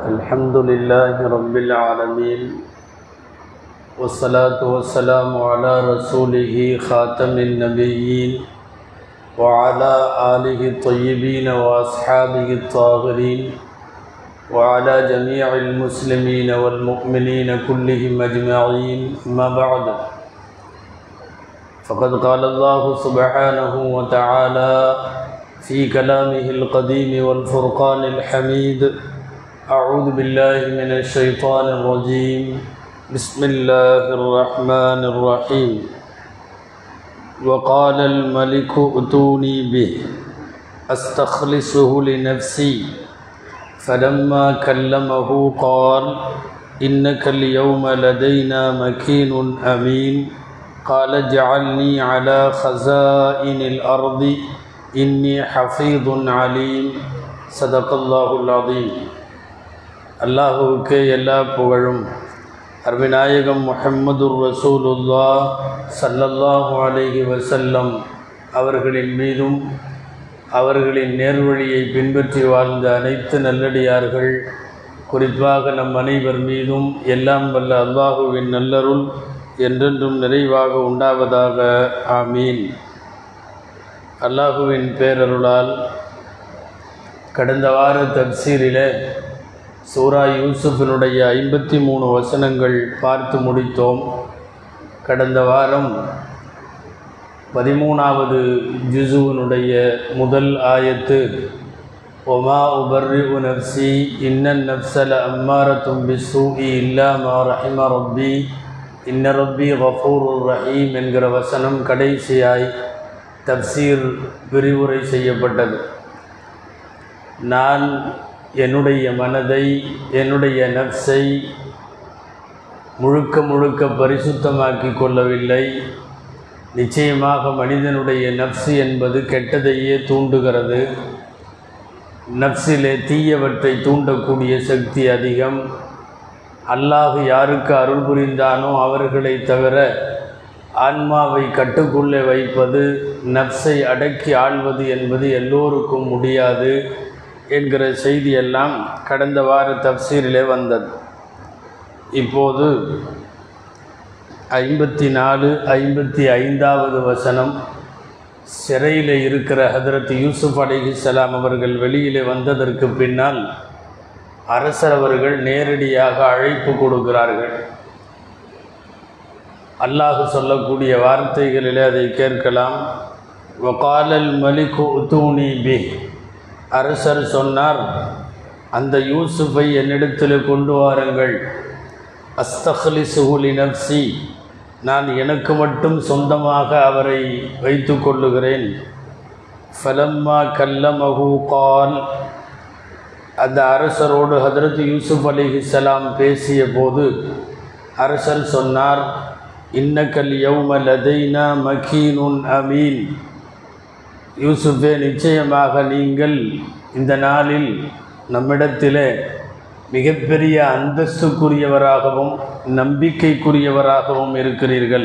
الحمد لله رب العالمين والصلاة والسلام على رسوله خاتم النبيين وعلى آله الطيبين وأصحابه الطاهرين وعلى جميع المسلمين والمؤمنين كلهم أجمعين ما بعد فقد قال الله سبحانه وتعالى في كلامه القديم والفرقان الحميد أعوذ بالله من الشيطان الرجيم بسم الله الرحمن الرحيم وقال الملك ائتوني به أستخلصه لنفسي فلما كلمه قال إنك اليوم لدينا مكين أمين قال اجعلني على خزائن الأرض إني حفيظ عليم صدق الله العظيم அல்லாஹுவுக்கு எல்லா புகழும் அருவிநாயகம் முஹம்மதுர் ரசூலுல்லா சல்லல்லாஹு அலைஹி வசல்லம் அவர்களின் மீதும் அவர்களின் நேர்வழியை பின்பற்றி வாழ்ந்த அனைத்து நல்லடியார்கள் குறிப்பாக நம் அனைவர் மீதும் எல்லாம் வல்ல அல்லாஹுவின் நல்லருள் என்றென்றும் நிறைவாக உண்டாவதாக ஆமீன் அல்லாஹுவின் பேரருளால் கடந்த வார தப்சீரில் சூரா யூசுஃபினுடைய ஐம்பத்தி மூணு வசனங்கள் பார்த்து முடித்தோம் கடந்த வாரம் பதிமூணாவது ஜுசுவினுடைய முதல் ஆயத்து ஒமா உபர்ரி நப்சி இன்னன் நப்சல அம்மாரத்தும் பிசூஇ இல்லா மா ரஹிம ரப்பி இன்ன ரப்பி கஃபூருர் ரஹீம் என்கிற வசனம் கடைசியாய் தப்சீர் விரிவுரை செய்யப்பட்டது நான் என்னுடைய மனதை என்னுடைய நப்சை முழுக்க முழுக்க பரிசுத்தமாக்கி கொள்ளவில்லை நிச்சயமாக மனிதனுடைய நப்சு என்பது கெட்டதையே தூண்டுகிறது நப்சிலே தீயவற்றை தூண்டக்கூடிய சக்தி அதிகம் அல்லாஹ் யாருக்கு அருள் புரிந்தானோ அவர்களை தவிர ஆன்மாவை கட்டுக்குள்ளே வைப்பது நப்சை அடக்கி ஆள்வது என்பது எல்லோருக்கும் முடியாது என்கிற செய்தியெல்லாம் கடந்த வார தப்சீரிலே வந்தது இப்போது ஐம்பத்தி நாலு ஐம்பத்தி ஐந்தாவது வசனம் சிறையில் இருக்கிற ஹதரத் யூசுப் அலிஹிசலாம் அவர்கள் வெளியிலே வந்ததற்கு பின்னால் அரசர் அவர்கள் நேரடியாக அழைப்பு கொடுக்கிறார்கள் அல்லாஹ் சொல்லக்கூடிய வார்த்தைகளிலே அதை கேட்கலாம் வகாலல் மலிகு உத்தூனி பி அரசர் சொன்னார் அந்த யூசுஃபை என்னிடத்தில் கொண்டு வாருங்கள் அஸ்தஹலி சுகுலி நப்சி நான் எனக்கு மட்டும் சொந்தமாக அவரை வைத்து கொள்ளுகிறேன் ஃபலம்மா கல்லமஹு கால் அந்த அரசரோடு ஹதரத் யூசுப் அலிஹிசலாம் பேசிய போது அரசர் சொன்னார் இன்னக்கல் யௌம லதைனா மகீனுன் அமீன் யூசுஃபே நிச்சயமாக நீங்கள் இந்த நாளில் நம்மிடத்தில் மிகப்பெரிய அந்தஸ்துக்குரியவராகவும் நம்பிக்கைக்குரியவராகவும் இருக்கிறீர்கள்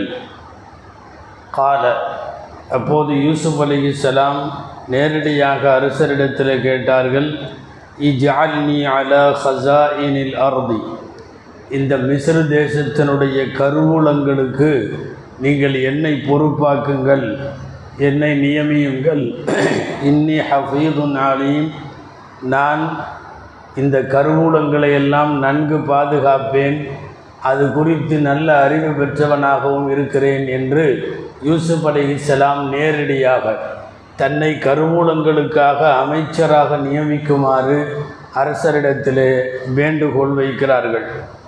கால அப்போது யூசுப் அலிஹிசலாம் நேரடியாக அரசரிடத்தில் கேட்டார்கள் இஜால்னி அலா ஹசா இனில் அர்தி இந்த மிஸ்ர தேசத்தினுடைய கருவூலங்களுக்கு நீங்கள் என்னை பொறுப்பாக்குங்கள் என்னை நியமியுங்கள் இன்னி ஹஃபீதுன் அலீம் நான் இந்த கருவூலங்களை எல்லாம் நன்கு பாதுகாப்பேன் அது குறித்து நல்ல அறிவு பெற்றவனாகவும் இருக்கிறேன் என்று யூசுப் அலிஹிசலாம் நேரடியாக தன்னை கருவூலங்களுக்காக அமைச்சராக நியமிக்குமாறு அரசரிடத்திலே வேண்டுகோள் வைக்கிறார்கள்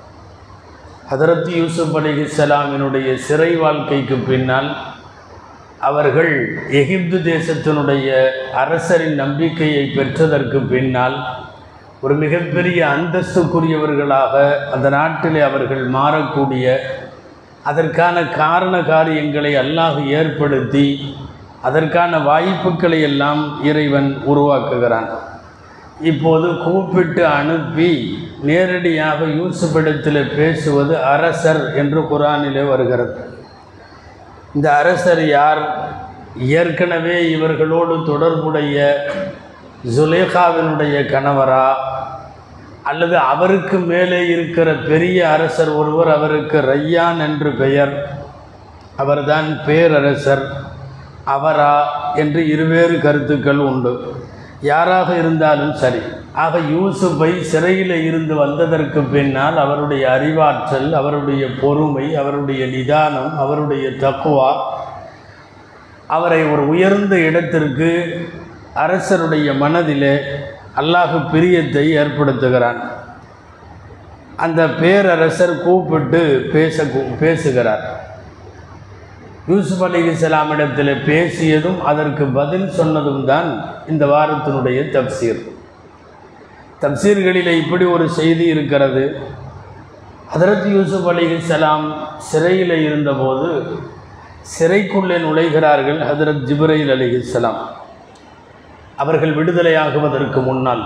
ஹதரத் யூசுப் அலிஹிசலாமினுடைய சிறை வாழ்க்கைக்கு பின்னால் அவர்கள் எகிப்து தேசத்தினுடைய அரசரின் நம்பிக்கையை பெற்றதற்கு பின்னால் ஒரு மிகப்பெரிய அந்தஸ்துக்குரியவர்களாக அந்த நாட்டிலே அவர்கள் மாறக்கூடிய அதற்கான காரண காரியங்களை அல்லாஹ் ஏற்படுத்தி அதற்கான வாய்ப்புகளை எல்லாம் இறைவன் உருவாக்குகிறான் இப்போது கூப்பிட்டு அனுப்பி நேரடியாக யூசுஃபிடத்தில் பேசுவது அரசர் என்று குரானிலே வருகிறது இந்த அரசர் யார் ஏற்கனவே இவர்களோடு தொடர்புடைய ஜுலேகாவினுடைய கணவரா அல்லது அவருக்கு மேலே இருக்கிற பெரிய அரசர் ஒருவர் அவருக்கு ரையான் என்று பெயர் அவர்தான் பேரரசர் அவரா என்று இருவேறு கருத்துக்கள் உண்டு யாராக இருந்தாலும் சரி ஆக யூசுஃபை சிறையில் இருந்து வந்ததற்கு பின்னால் அவருடைய அறிவாற்றல் அவருடைய பொறுமை அவருடைய நிதானம் அவருடைய தக்குவா அவரை ஒரு உயர்ந்த இடத்திற்கு அரசருடைய மனதிலே அல்லாஹு பிரியத்தை ஏற்படுத்துகிறான் அந்த பேரரசர் கூப்பிட்டு பேச பேசுகிறார் யூசுப் அலி இஸ்லாமிடத்தில் பேசியதும் அதற்கு பதில் சொன்னதும் தான் இந்த வாரத்தினுடைய தப்சீர் தப்சீர்களில் இப்படி ஒரு செய்தி இருக்கிறது ஹதரத் யூசுப் அலி இஸ்லாம் சிறையில் இருந்தபோது சிறைக்குள்ளே நுழைகிறார்கள் ஹதரத் ஜிப்ரைல் அலி இஸ்லாம் அவர்கள் விடுதலையாகுவதற்கு முன்னால்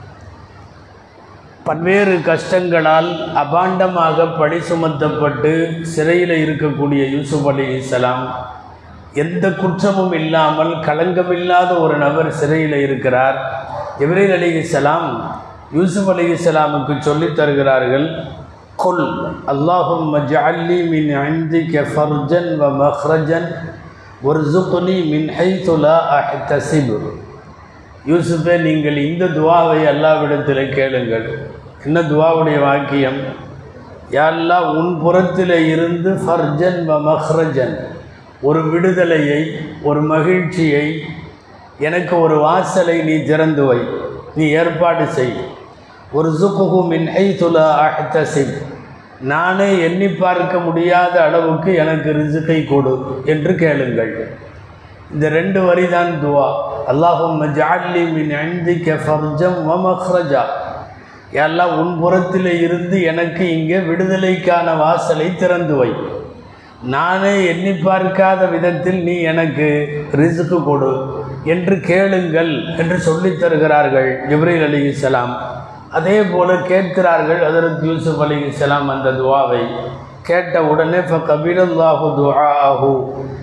பல்வேறு கஷ்டங்களால் அபாண்டமாக பழி சுமத்தப்பட்டு சிறையில் இருக்கக்கூடிய யூசுப் அலி இஸ்லாம் எந்த குற்றமும் இல்லாமல் களங்கமில்லாத ஒரு நபர் சிறையில் இருக்கிறார் இப்ரீல் அலி இஸ்லாம் யூசுப் அலி இஸ்லாமுக்கு சொல்லித் தருகிறார்கள் கொல் அல்லாஹும் ஜஅல்லி மின் இந்திக ஃபர்ஜன் வ மஹ்ரஜன் ஒர்சுக்னி மின் ஹைத்துலா அஹ்தசிபு யூசுஃபே நீங்கள் இந்த துவாவை அல்லாவிடத்தில் கேளுங்கள் என்ன துவாவுடைய வாக்கியம் யாழ்லா உன் புறத்தில் இருந்து ஃபர்ஜன் வ மஹ்ரஜன் ஒரு விடுதலையை ஒரு மகிழ்ச்சியை எனக்கு ஒரு வாசலை நீ திறந்து வை நீ ஏற்பாடு செய் ஒரு சுக்குகு மின் ஹைதுலா அஹ்தசிப் நானே எண்ணி பார்க்க முடியாத அளவுக்கு எனக்கு ரிசுக்கை கொடு என்று கேளுங்கள் இந்த ரெண்டு வரி தான் துவா அல்லாஹும் ஜாலி மின் அந்திக்க ஃபர்ஜம் வ மஹ்ரஜா எல்லாம் உன் புறத்தில் இருந்து எனக்கு இங்கே விடுதலைக்கான வாசலை திறந்து வை நானே எண்ணி பார்க்காத விதத்தில் நீ எனக்கு ரிசுக்கு கொடு என்று கேளுங்கள் என்று சொல்லித் தருகிறார்கள் ஜிப்ரீல் அலி இஸ்லாம் அதே போல கேட்கிறார்கள் ஹதரத் யூசுப் அலி இஸ்லாம் அந்த துவாவை கேட்ட உடனே ஃப கபீரல்லாஹு துஆஹு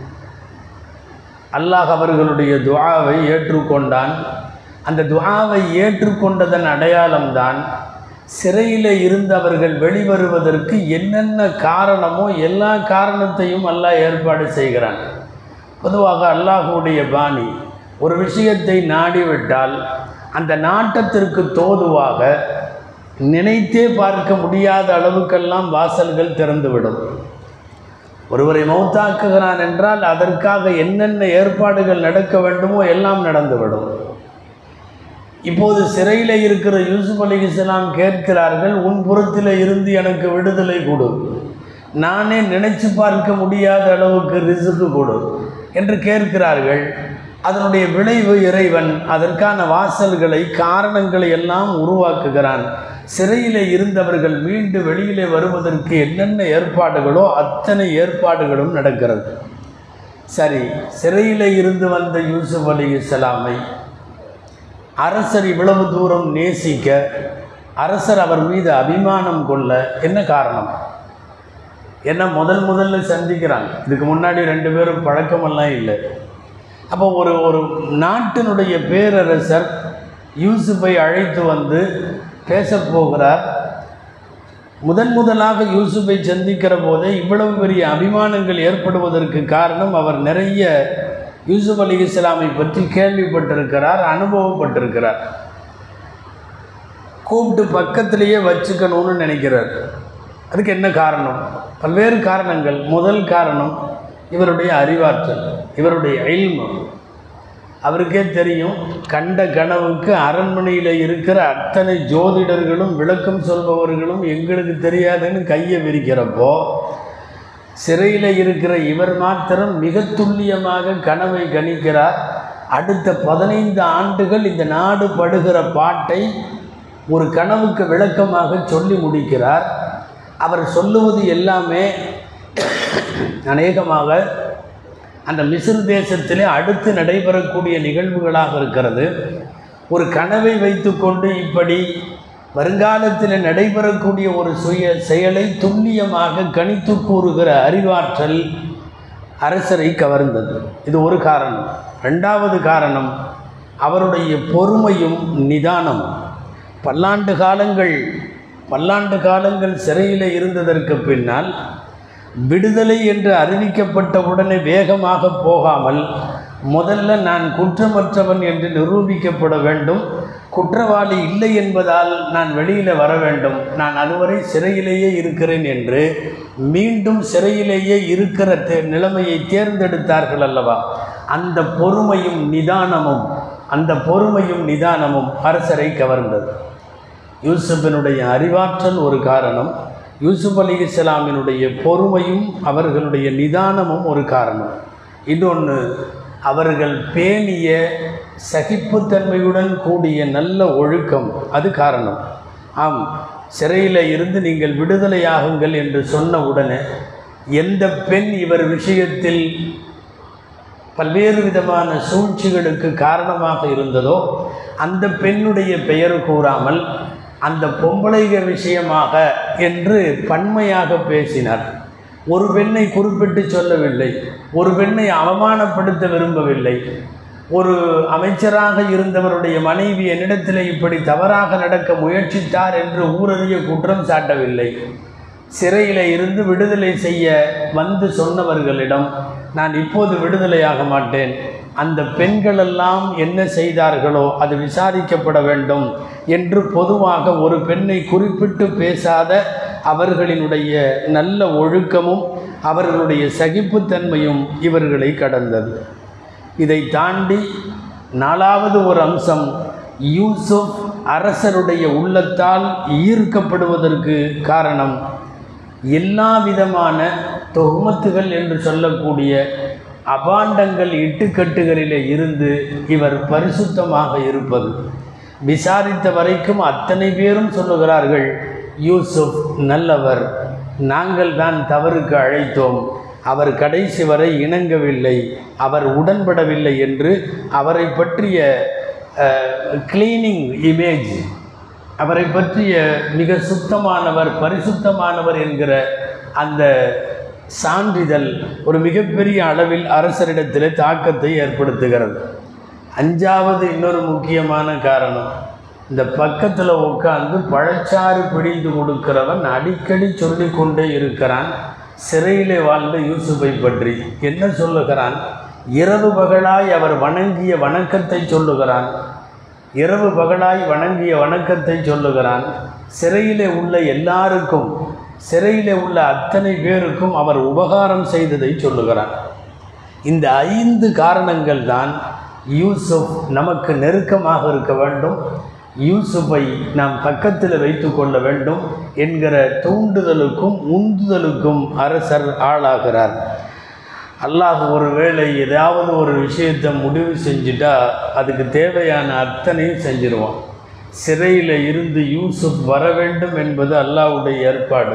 அல்லாஹ் அவர்களுடைய துஆவை ஏற்றுக்கொண்டான் அந்த துஆவை ஏற்றுக்கொண்டதன் அடையாளம்தான் சிறையில் இருந்தவர்கள் வெளிவருவதற்கு என்னென்ன காரணமோ எல்லா காரணத்தையும் அல்லாஹ் ஏற்பாடு செய்கிறான் பொதுவாக அல்லாஹுடைய பாணி ஒரு விஷயத்தை நாடிவிட்டால் அந்த நாட்டத்திற்கு தோதுவாக நினைத்தே பார்க்க முடியாத அளவுக்கெல்லாம் வாசல்கள் திறந்துவிடும் ஒருவரை மௌத்தாக்குகிறான் என்றால் அதற்காக என்னென்ன ஏற்பாடுகள் நடக்க வேண்டுமோ எல்லாம் நடந்துவிடும் இப்போது சிறையில் இருக்கிற யூசுப் அலி இஸ்லாம் கேட்கிறார்கள் உன் புறத்தில் இருந்து எனக்கு விடுதலை கொடு நானே நினைச்சு பார்க்க முடியாத அளவுக்கு ரிசுக்கு கொடு என்று கேட்கிறார்கள் அதனுடைய விளைவு இறைவன் அதற்கான வாசல்களை காரணங்களை எல்லாம் உருவாக்குகிறான் சிறையில் இருந்தவர்கள் மீண்டு வெளியிலே வருவதற்கு என்னென்ன ஏற்பாடுகளோ அத்தனை ஏற்பாடுகளும் நடக்கிறது சரி சிறையில் இருந்து வந்த யூசுப் அலி இஸ்லாமை அரசர் இவ்வளவு தூரம் நேசிக்க அரசர் அவர் மீது அபிமானம் கொள்ள என்ன காரணம் என்ன முதல் முதல்ல சந்திக்கிறாங்க இதுக்கு முன்னாடி ரெண்டு பேரும் பழக்கமெல்லாம் இல்லை அப்போ ஒரு ஒரு நாட்டினுடைய பேரரசர் யூசுஃபை அழைத்து வந்து பேசப் போகிறார் முதன் முதலாக யூசுஃபை சந்திக்கிற போதே இவ்வளவு பெரிய அபிமானங்கள் ஏற்படுவதற்கு காரணம் அவர் நிறைய யூசுப் அலி இஸ்லாமை பற்றி கேள்விப்பட்டிருக்கிறார் அனுபவப்பட்டிருக்கிறார் கூப்பிட்டு பக்கத்திலேயே வச்சுக்கணும்னு நினைக்கிறார் அதுக்கு என்ன காரணம் பல்வேறு காரணங்கள் முதல் காரணம் இவருடைய அறிவாற்றல் இவருடைய இல்மு அவருக்கே தெரியும் கண்ட கனவுக்கு அரண்மனையில் இருக்கிற அத்தனை ஜோதிடர்களும் விளக்கம் சொல்பவர்களும் எங்களுக்கு தெரியாதுன்னு கையை விரிக்கிறப்போ சிறையில் இருக்கிற இவர் மாத்திரம் மிக துல்லியமாக கனவை கணிக்கிறார் அடுத்த பதினைந்து ஆண்டுகள் இந்த நாடு படுகிற பாட்டை ஒரு கனவுக்கு விளக்கமாக சொல்லி முடிக்கிறார் அவர் சொல்லுவது எல்லாமே அநேகமாக அந்த மிஸ்ர் தேசத்திலே அடுத்து நடைபெறக்கூடிய நிகழ்வுகளாக இருக்கிறது ஒரு கனவை வைத்துக்கொண்டு இப்படி வருங்காலத்தில் நடைபெறக்கூடிய ஒரு சுய செயலை துல்லியமாக கணித்து கூறுகிற அறிவாற்றல் அரசரை கவர்ந்தது இது ஒரு காரணம் ரெண்டாவது காரணம் அவருடைய பொறுமையும் நிதானமும் பல்லாண்டு காலங்கள் பல்லாண்டு காலங்கள் சிறையில் இருந்ததற்கு பின்னால் விடுதலை என்று அறிவிக்கப்பட்ட உடனே வேகமாக போகாமல் முதல்ல நான் குற்றமற்றவன் என்று நிரூபிக்கப்பட வேண்டும் குற்றவாளி இல்லை என்பதால் நான் வெளியில் வர வேண்டும் நான் அதுவரை சிறையிலேயே இருக்கிறேன் என்று மீண்டும் சிறையிலேயே இருக்கிற தே நிலைமையை தேர்ந்தெடுத்தார்கள் அல்லவா அந்த பொறுமையும் நிதானமும் அந்த பொறுமையும் நிதானமும் அரசரை கவர்ந்தது யூசுஃபினுடைய அறிவாற்றல் ஒரு காரணம் யூசுப் அலி இஸ்லாமினுடைய பொறுமையும் அவர்களுடைய நிதானமும் ஒரு காரணம் இன்னொன்று அவர்கள் பேணிய சகிப்புத்தன்மையுடன் கூடிய நல்ல ஒழுக்கம் அது காரணம் ஆம் சிறையில் இருந்து நீங்கள் விடுதலையாகுங்கள் என்று சொன்ன உடனே எந்த பெண் இவர் விஷயத்தில் பல்வேறு விதமான சூழ்ச்சிகளுக்கு காரணமாக இருந்ததோ அந்த பெண்ணுடைய பெயர் கூறாமல் அந்த பொம்பளைக விஷயமாக என்று பன்மையாக பேசினார் ஒரு பெண்ணை குறிப்பிட்டு சொல்லவில்லை ஒரு பெண்ணை அவமானப்படுத்த விரும்பவில்லை ஒரு அமைச்சராக இருந்தவருடைய மனைவி என்னிடத்தில் இப்படி தவறாக நடக்க முயற்சித்தார் என்று ஊரறிய குற்றம் சாட்டவில்லை சிறையில் இருந்து விடுதலை செய்ய வந்து சொன்னவர்களிடம் நான் இப்போது விடுதலையாக மாட்டேன் அந்த பெண்களெல்லாம் என்ன செய்தார்களோ அது விசாரிக்கப்பட வேண்டும் என்று பொதுவாக ஒரு பெண்ணை குறிப்பிட்டு பேசாத அவர்களினுடைய நல்ல ஒழுக்கமும் அவர்களுடைய சகிப்புத்தன்மையும் இவர்களை கடந்தது இதை தாண்டி நாலாவது ஒரு அம்சம் யூசுப் அரசருடைய உள்ளத்தால் ஈர்க்கப்படுவதற்கு காரணம் எல்லா விதமான தொகுமத்துகள் என்று சொல்லக்கூடிய அபாண்டங்கள் இட்டுக்கட்டுகளிலே இருந்து இவர் பரிசுத்தமாக இருப்பது விசாரித்த வரைக்கும் அத்தனை பேரும் சொல்லுகிறார்கள் யூசுப் நல்லவர் நாங்கள் தான் தவறுக்கு அழைத்தோம் அவர் கடைசி வரை இணங்கவில்லை அவர் உடன்படவில்லை என்று அவரை பற்றிய கிளீனிங் இமேஜ் அவரை பற்றிய மிக சுத்தமானவர் பரிசுத்தமானவர் என்கிற அந்த சான்றிதழ் ஒரு மிகப்பெரிய அளவில் அரசரிடத்தில் தாக்கத்தை ஏற்படுத்துகிறது அஞ்சாவது இன்னொரு முக்கியமான காரணம் இந்த பக்கத்தில் உட்கார்ந்து பழச்சாறு பிடித்து கொடுக்கிறவன் அடிக்கடி சொல்லிக்கொண்டே இருக்கிறான் சிறையிலே வாழ்ந்த யூசுஃபை பற்றி என்ன சொல்லுகிறான் இரவு பகலாய் அவர் வணங்கிய வணக்கத்தை சொல்லுகிறான் இரவு பகலாய் வணங்கிய வணக்கத்தை சொல்லுகிறான் சிறையிலே உள்ள எல்லாருக்கும் சிறையிலே உள்ள அத்தனை பேருக்கும் அவர் உபகாரம் செய்ததை சொல்லுகிறான் இந்த ஐந்து காரணங்கள் தான் யூசுப் நமக்கு நெருக்கமாக இருக்க வேண்டும் யூசுஃபை நாம் பக்கத்தில் வைத்து கொள்ள வேண்டும் என்கிற தூண்டுதலுக்கும் உந்துதலுக்கும் அரசர் ஆளாகிறார் அல்லாஹ் ஒரு வேளை ஏதாவது ஒரு விஷயத்தை முடிவு செஞ்சுட்டா அதுக்கு தேவையான அத்தனையும் செஞ்சிருவான் சிறையில் இருந்து யூசுப் வர வேண்டும் என்பது அல்லாஹ்வுடைய ஏற்பாடு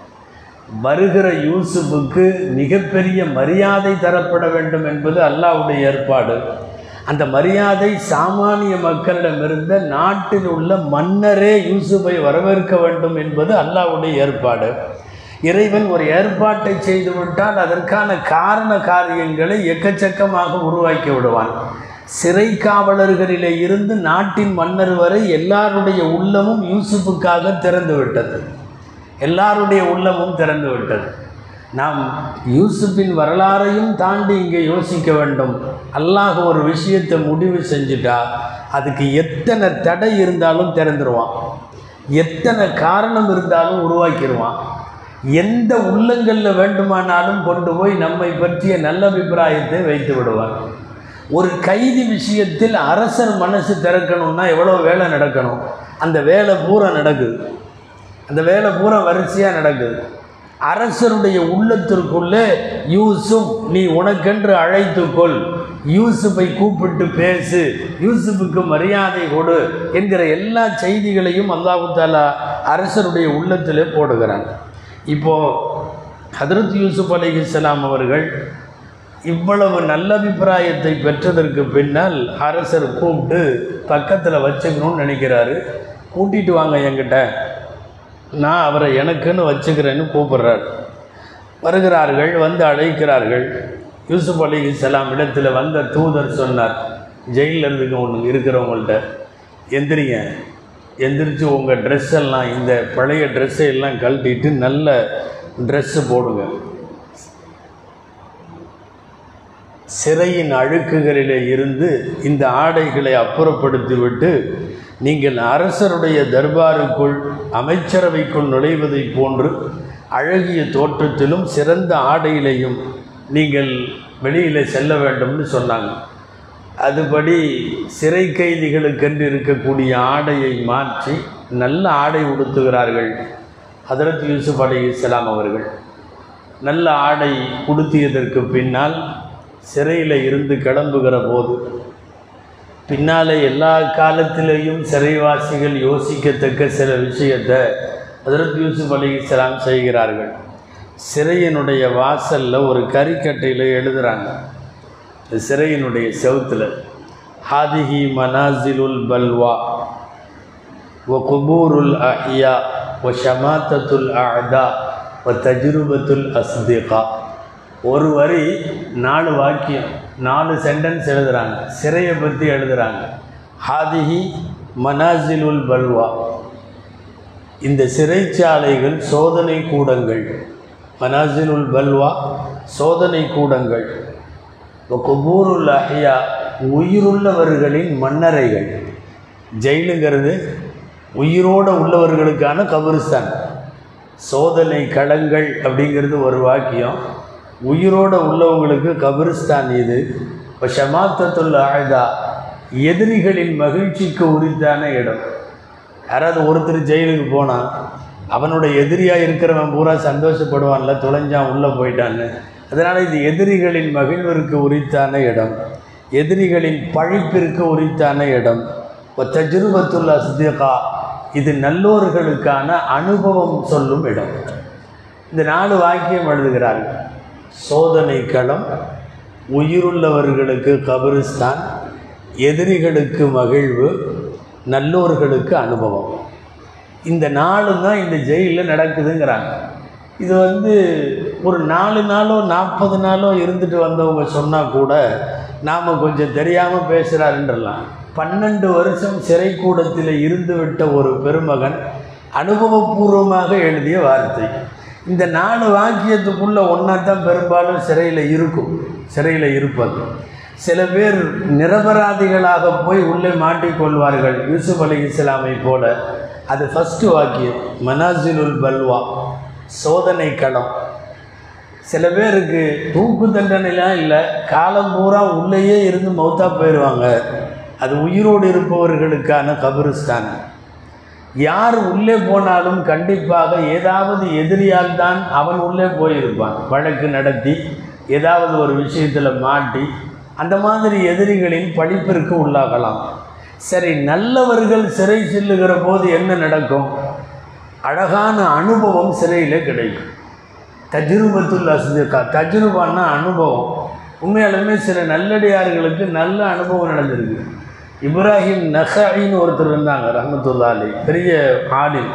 வருகிற யூசுஃபுக்கு மிகப்பெரிய மரியாதை தரப்பட வேண்டும் என்பது அல்லாஹ்வுடைய ஏற்பாடு அந்த மரியாதை சாமானிய மக்களிடமிருந்த நாட்டில் உள்ள மன்னரே யூசுஃபை வரவேற்க வேண்டும் என்பது அல்லாஹ்வுடைய ஏற்பாடு இறைவன் ஒரு ஏற்பாட்டை செய்துவிட்டால் அதற்கான காரண காரியங்களை எக்கச்சக்கமாக உருவாக்கி விடுவான் சிறை காவலர்களிலே இருந்து நாட்டின் மன்னர் வரை எல்லாருடைய உள்ளமும் யூசுஃபுக்காக திறந்து விட்டது எல்லாருடைய உள்ளமும் திறந்து விட்டது நாம் யூசுஃபின் வரலாறையும் தாண்டி இங்கே யோசிக்க வேண்டும் அல்லாஹ் ஒரு விஷயத்தை முடிவு செஞ்சுட்டா அதுக்கு எத்தனை தடை இருந்தாலும் திறந்துருவான் எத்தனை காரணம் இருந்தாலும் உருவாக்கிடுவான் எந்த உள்ளங்களில் வேண்டுமானாலும் கொண்டு போய் நம்மை பற்றிய நல்ல அபிப்பிராயத்தை வைத்து விடுவான் ஒரு கைதி விஷயத்தில் அரசர் மனசு திறக்கணும்னா எவ்வளோ வேலை நடக்கணும் அந்த வேலை பூரா நடக்குது அந்த வேலை பூரா வரிசையாக நடக்குது அரசருடைய உள்ளத்திற்குள்ளே யூசுப் நீ உனக்கென்று அழைத்துக்கொள் யூசுஃபை கூப்பிட்டு பேசு யூசுஃபுக்கு மரியாதை கொடு என்கிற எல்லா செய்திகளையும் அல்லாஹு தாலா அரசருடைய உள்ளத்திலே போடுகிறான் இப்போது ஹதரத் யூசுப் அலிஹிஸ்லாம் அவர்கள் இவ்வளவு நல்ல அபிப்பிராயத்தை பெற்றதற்கு பின்னால் அரசர் கூப்பிட்டு பக்கத்தில் வச்சுக்கணும்னு நினைக்கிறாரு கூட்டிகிட்டு வாங்க என்கிட்ட நான் அவரை எனக்குன்னு வச்சுக்கிறேன்னு கூப்பிடுறார் வருகிறார்கள் வந்து அழைக்கிறார்கள் யூசுப் அலி இஸ்லாம் இடத்துல வந்த தூதர் சொன்னார் ஜெயிலில் இருந்துக்க ஒன்று இருக்கிறவங்கள்ட்ட எந்திரிங்க எந்திரிச்சு உங்கள் ட்ரெஸ் எல்லாம் இந்த பழைய ட்ரெஸ்ஸை எல்லாம் கழட்டிட்டு நல்ல ட்ரெஸ்ஸு போடுங்க சிறையின் அழுக்குகளிலே இருந்து இந்த ஆடைகளை அப்புறப்படுத்திவிட்டு நீங்கள் அரசருடைய தர்பாருக்குள் அமைச்சரவைக்குள் நுழைவதைப் போன்று அழகிய தோற்றத்திலும் சிறந்த ஆடையிலையும் நீங்கள் வெளியில் செல்ல வேண்டும்னு சொன்னாங்க அதுபடி சிறை கைதிகளுக்கென்று இருக்கக்கூடிய ஆடையை மாற்றி நல்ல ஆடை உடுத்துகிறார்கள் ஹதரத் யூசுப் அலி இஸ்லாம் அவர்கள் நல்ல ஆடை உடுத்தியதற்கு பின்னால் சிறையில் இருந்து கிளம்புகிற போது பின்னாலே எல்லா காலத்திலேயும் சிறைவாசிகள் யோசிக்கத்தக்க சில விஷயத்தை ஹதரத் யூசுப் அலி இஸ்லாம் செய்கிறார்கள் சிறையினுடைய வாசலில் ஒரு கறிக்கட்டையில் எழுதுகிறாங்க இந்த சிறையினுடைய செவுத்தில் ஹாதிஹி மனாசிலுல் பல்வா ஒ குபூருல் அஹ்யா ஒ ஷமாத்தத்துல் அஹ்தா ஒ தஜ்ருபத்துல் அஸ்திகா ஒரு வரி நாலு வாக்கியம் நாலு சென்டென்ஸ் எழுதுகிறாங்க சிறையை பற்றி எழுதுகிறாங்க ஹாதிஹி மனாசிலுல் பல்வா இந்த சிறைச்சாலைகள் சோதனை கூடங்கள் மனாசிலுல் பல்வா சோதனை கூடங்கள் குபூருல் அஹ்யா உயிருள்ளவர்களின் மன்னரைகள் ஜெயிலுங்கிறது உயிரோடு உள்ளவர்களுக்கான கபிரிஸ்தான் சோதனை களங்கள் அப்படிங்கிறது ஒரு வாக்கியம் உயிரோடு உள்ளவங்களுக்கு கபிரிஸ்தான் இது இப்போ ஷமாத்தத்துல் ஆயுதா எதிரிகளின் மகிழ்ச்சிக்கு உரித்தான இடம் யாராவது ஒருத்தர் ஜெயிலுக்கு போனால் அவனோட எதிரியாக இருக்கிறவன் பூரா சந்தோஷப்படுவான்ல துளைஞ்சான் உள்ளே போயிட்டான்னு அதனால் இது எதிரிகளின் மகிழ்விற்கு உரித்தான இடம் எதிரிகளின் பழிப்பிற்கு உரித்தான இடம் தஜ்ருபத்துல் அஸ்திகா இது நல்லோர்களுக்கான அனுபவம் சொல்லும் இடம் இந்த நாலு வாக்கியம் எழுதுகிறார்கள் சோதனை களம் உயிருள்ளவர்களுக்கு கபிரிஸ்தான் எதிரிகளுக்கு மகிழ்வு நல்லோர்களுக்கு அனுபவம் இந்த நாளும் தான் இந்த ஜெயிலில் நடக்குதுங்கிறாங்க இது வந்து ஒரு நாலு நாளோ நாற்பது நாளோ இருந்துட்டு வந்தவங்க சொன்னால் கூட நாம் கொஞ்சம் தெரியாமல் பேசுகிறாருன்றலாம் பன்னெண்டு வருஷம் சிறைக்கூடத்தில் இருந்து விட்ட ஒரு பெருமகன் அனுபவபூர்வமாக எழுதிய வார்த்தை இந்த நாலு வாக்கியத்துக்குள்ளே ஒன்றா தான் பெரும்பாலும் சிறையில் இருக்கும் சிறையில் இருப்பது சில பேர் நிரபராதிகளாக போய் உள்ளே மாட்டிக்கொள்வார்கள் யூசுப் அலி இஸ்லாமை போல அது ஃபஸ்ட்டு வாக்கியம் மனாசிலுல் பல்வா சோதனை களம் சில பேருக்கு தூக்கு தண்டனைலாம் இல்லை காலம் பூரா உள்ளேயே இருந்து மௌத்தா போயிடுவாங்க அது உயிரோடு இருப்பவர்களுக்கான கபிரிஸ்தான் யார் உள்ளே போனாலும் கண்டிப்பாக ஏதாவது எதிரியால் தான் அவன் உள்ளே போயிருப்பான் வழக்கு நடத்தி ஏதாவது ஒரு விஷயத்தில் மாட்டி அந்த மாதிரி எதிரிகளின் படிப்பிற்கு உள்ளாகலாம் சரி நல்லவர்கள் சிறை செல்லுகிற போது என்ன நடக்கும் அழகான அனுபவம் சிறையில் கிடைக்கும் தஜ்ருபத்துல் அஸ்திகா தஜ்ருபான்னா அனுபவம் உண்மையாலுமே சில நல்லடியார்களுக்கு நல்ல அனுபவம் நடந்திருக்கு இப்ராஹிம் நஹாயின்னு ஒருத்தர் இருந்தாங்க ரஹமத்துல்லா அலி பெரிய ஆலிம்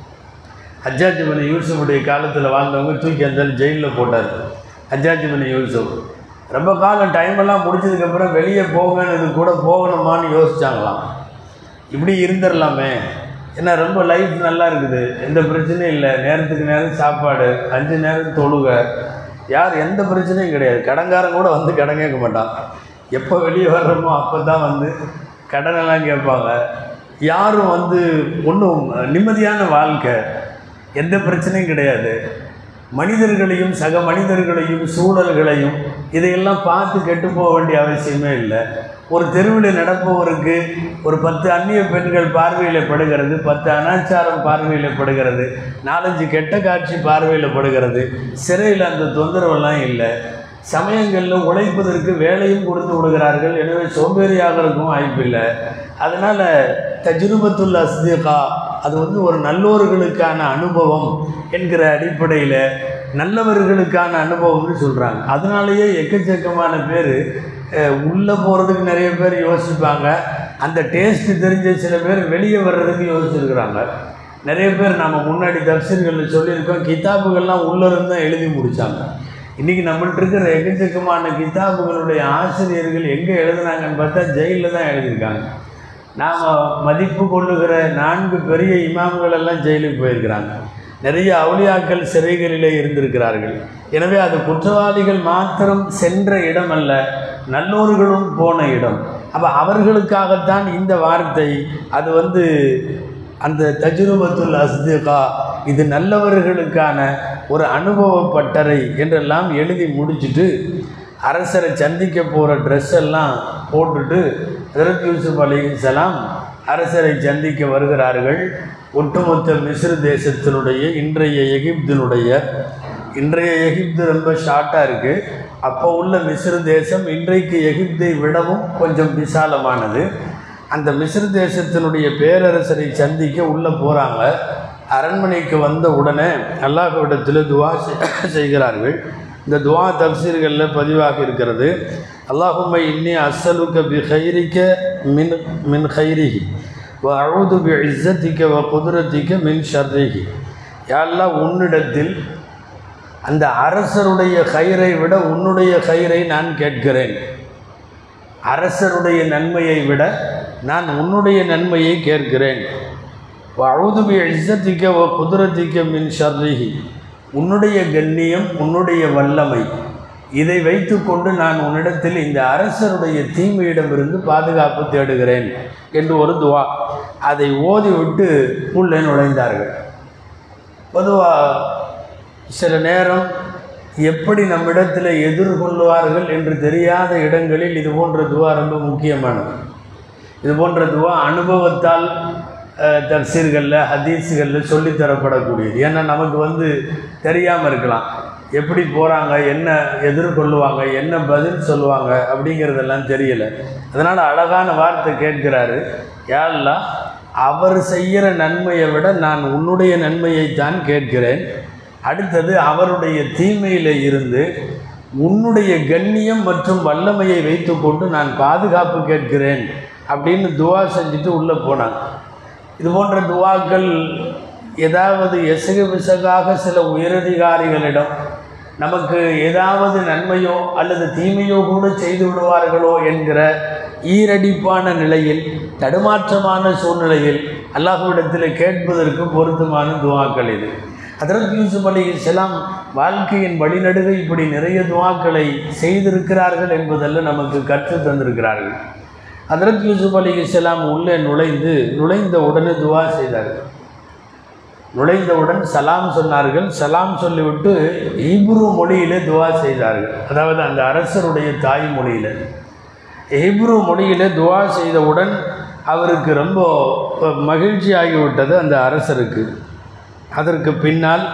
ஹஜ்ஜாஜ் பனி யூசுஃபுடைய காலத்தில் வாழ்ந்தவங்க தூக்கி அந்த ஜெயிலில் போட்டார் ஹஜ்ஜாஜ் பனி யூசுப் ரொம்ப காலம் டைம் எல்லாம் முடிச்சதுக்கப்புறம் வெளியே போகணுது கூட போகணுமான்னு யோசிச்சாங்களாம் இப்படி இருந்துடலாமே ஏன்னா ரொம்ப லைஃப் நல்லா இருக்குது எந்த பிரச்சனையும் இல்லை நேரத்துக்கு நேரம் சாப்பாடு அஞ்சு நேரம் தொழுக யார் எந்த பிரச்சனையும் கிடையாது கடன்காரன் கூட வந்து கடன் கேட்க மாட்டான் எப்போ வெளியே வர்றோமோ அப்போ தான் வந்து கடனெல்லாம் கேட்பாங்க யாரும் வந்து ஒன்றும் நிம்மதியான வாழ்க்கை எந்த பிரச்சனையும் கிடையாது மனிதர்களையும் சக மனிதர்களையும் சூழல்களையும் இதையெல்லாம் பார்த்து கெட்டு போக வேண்டிய அவசியமே இல்லை ஒரு தெருவில் நடப்பவருக்கு ஒரு பத்து அந்நிய பெண்கள் பார்வையில் படுகிறது பத்து அனாச்சாரம் பார்வையில் படுகிறது நாலஞ்சு கெட்ட காட்சி பார்வையில் படுகிறது சிறையில் அந்த தொந்தரவெல்லாம் இல்லை சமயங்களில் உழைப்பதற்கு வேலையும் கொடுத்து விடுகிறார்கள் எனவே சோம்பேறியாகிறதுக்கும் வாய்ப்பில்லை அதனால் தஜ்ருபத்துல் அஸ்திகா அது வந்து ஒரு நல்லோர்களுக்கான அனுபவம் என்கிற அடிப்படையில் நல்லவர்களுக்கான அனுபவம்னு சொல்கிறாங்க அதனாலேயே எக்கச்சக்கமான பேர் உள்ளே போகிறதுக்கு நிறைய பேர் யோசிப்பாங்க அந்த டேஸ்ட்டு தெரிஞ்ச சில பேர் வெளியே வர்றதுக்கு யோசிச்சிருக்கிறாங்க நிறைய பேர் நம்ம முன்னாடி தப்சீர்களில் சொல்லியிருக்கோம் கிதாபுகள்லாம் உள்ளே இருந்து தான் எழுதி முடித்தாங்க இன்றைக்கி நம்மள்ட்ட இருக்கிற எக்கச்சக்கமான கிதாபுகளுடைய ஆசிரியர்கள் எங்கே எழுதுனாங்கன்னு பார்த்தா ஜெயிலில் தான் எழுதியிருக்காங்க நாம் மதிப்பு கொள்ளுகிற நான்கு பெரிய இமாம்கள் எல்லாம் ஜெயிலுக்கு போயிருக்கிறாங்க நிறைய அவுளியாக்கள் சிறைகளிலே இருந்திருக்கிறார்கள் எனவே அது குற்றவாளிகள் மாத்திரம் சென்ற இடம் அல்ல நல்லோர்களும் போன இடம் அப்போ அவர்களுக்காகத்தான் இந்த வார்த்தை அது வந்து அந்த தஜ்ருபத்துல் அஸ்திகா இது நல்லவர்களுக்கான ஒரு அனுபவ பட்டறை என்றெல்லாம் எழுதி முடிச்சுட்டு அரசரை சந்திக்க போகிற ட்ரெஸ் எல்லாம் போட்டுட்டு ஹஜரத் யூசுப் அலிசலாம் அரசரை சந்திக்க வருகிறார்கள் ஒட்டுமொத்த மிஸ்ர் தேசத்தினுடைய இன்றைய எகிப்தினுடைய இன்றைய எகிப்து ரொம்ப ஷார்ட்டாக இருக்குது அப்போ உள்ள மிஸ்ர் தேசம் இன்றைக்கு எகிப்தை விடவும் கொஞ்சம் விசாலமானது அந்த மிஸ்ர் தேசத்தினுடைய பேரரசரை சந்திக்க உள்ளே போகிறாங்க அரண்மனைக்கு வந்த உடனே அல்லாஹ்விடத்தில் துவா செய்- செய்கிறார்கள் இந்த துவா தப்சீர்களில் பதிவாக இருக்கிறது அல்லாஹும்மை இன்னி அஸ்ஸலுக்க பி ஹைரிக்க மின் மின் ஹைரிஹி வ அழுது பி இஸ்ஸத்திக்க வ குதிரத்திக்க மின் ஷர்ரிஹி யாரெல்லாம் உன்னிடத்தில் அந்த அரசருடைய கயிறை விட உன்னுடைய கயிறை நான் கேட்கிறேன் அரசருடைய நன்மையை விட நான் உன்னுடைய நன்மையை கேட்கிறேன் அழுதுபி இஸ்ஸத்திக்க ஓ குதிரத்திக்க மின் ஷர்ரிஹி உன்னுடைய கண்ணியம் உன்னுடைய வல்லமை இதை வைத்துக்கொண்டு நான் உன்னிடத்தில் இந்த அரசருடைய தீமையிடமிருந்து பாதுகாப்பு தேடுகிறேன் என்று ஒரு துவா அதை ஓதிவிட்டு உள்ளே நுழைந்தார்கள் பொதுவாக சில நேரம் எப்படி நம்மிடத்தில் எதிர்கொள்வார்கள் என்று தெரியாத இடங்களில் இது போன்ற துவா ரொம்ப முக்கியமானது இது போன்ற துவா அனுபவத்தால் அஹ், தப்சீர்களில் ஹதீஸுகளில் சொல்லித் தரப்படக்கூடியது ஏன்னா நமக்கு வந்து தெரியாமல் இருக்கலாம் எப்படி போகிறாங்க என்ன எதிர்கொள்ளுவாங்க என்ன பதில் சொல்லுவாங்க அப்படிங்கிறதெல்லாம் தெரியல அதனால் அழகான வார்த்தை கேட்கிறாரு யாரெல்லாம் அவர் செய்கிற நன்மையை விட நான் உன்னுடைய நன்மையைத்தான் கேட்கிறேன் அடுத்தது அவருடைய தீமையில் இருந்து உன்னுடைய கண்ணியம் மற்றும் வல்லமையை வைத்துக்கொண்டு நான் பாதுகாப்பு கேட்கிறேன் அப்படின்னு துவா செஞ்சுட்டு உள்ளே போனாங்க இது போன்ற துவாக்கள் ஏதாவது எசக பிசகாக சில உயரதிகாரிகளிடம் நமக்கு ஏதாவது நன்மையோ அல்லது தீமையோ கூட செய்து விடுவார்களோ என்கிற ஈரடிப்பான நிலையில் தடுமாற்றமான சூழ்நிலையில் அல்லாஹ்விடத்தில் கேட்பதற்கு பொருத்தமான துவாக்கள் இது ஹதரத் யூசுப் அலி இஸ்லாம் வாழ்க்கையின் வழிநடுக இப்படி நிறைய துவாக்களை செய்திருக்கிறார்கள் என்பதெல்லாம் நமக்கு கற்றுத் தந்திருக்கிறார்கள் ஹதரத் யூசுப் அலி இஸ்லாம் உள்ளே நுழைந்து நுழைந்த உடனே துவா செய்தார்கள் நுழைந்தவுடன் சலாம் சொன்னார்கள் சலாம் சொல்லிவிட்டு ஹீப்ரு மொழியிலே துவா செய்தார்கள் அதாவது அந்த அரசருடைய தாய் மொழியில் ஹீப்ரு மொழியிலே துவா செய்தவுடன் அவருக்கு ரொம்ப மகிழ்ச்சி ஆகிவிட்டது அந்த அரசருக்கு அதற்கு பின்னால்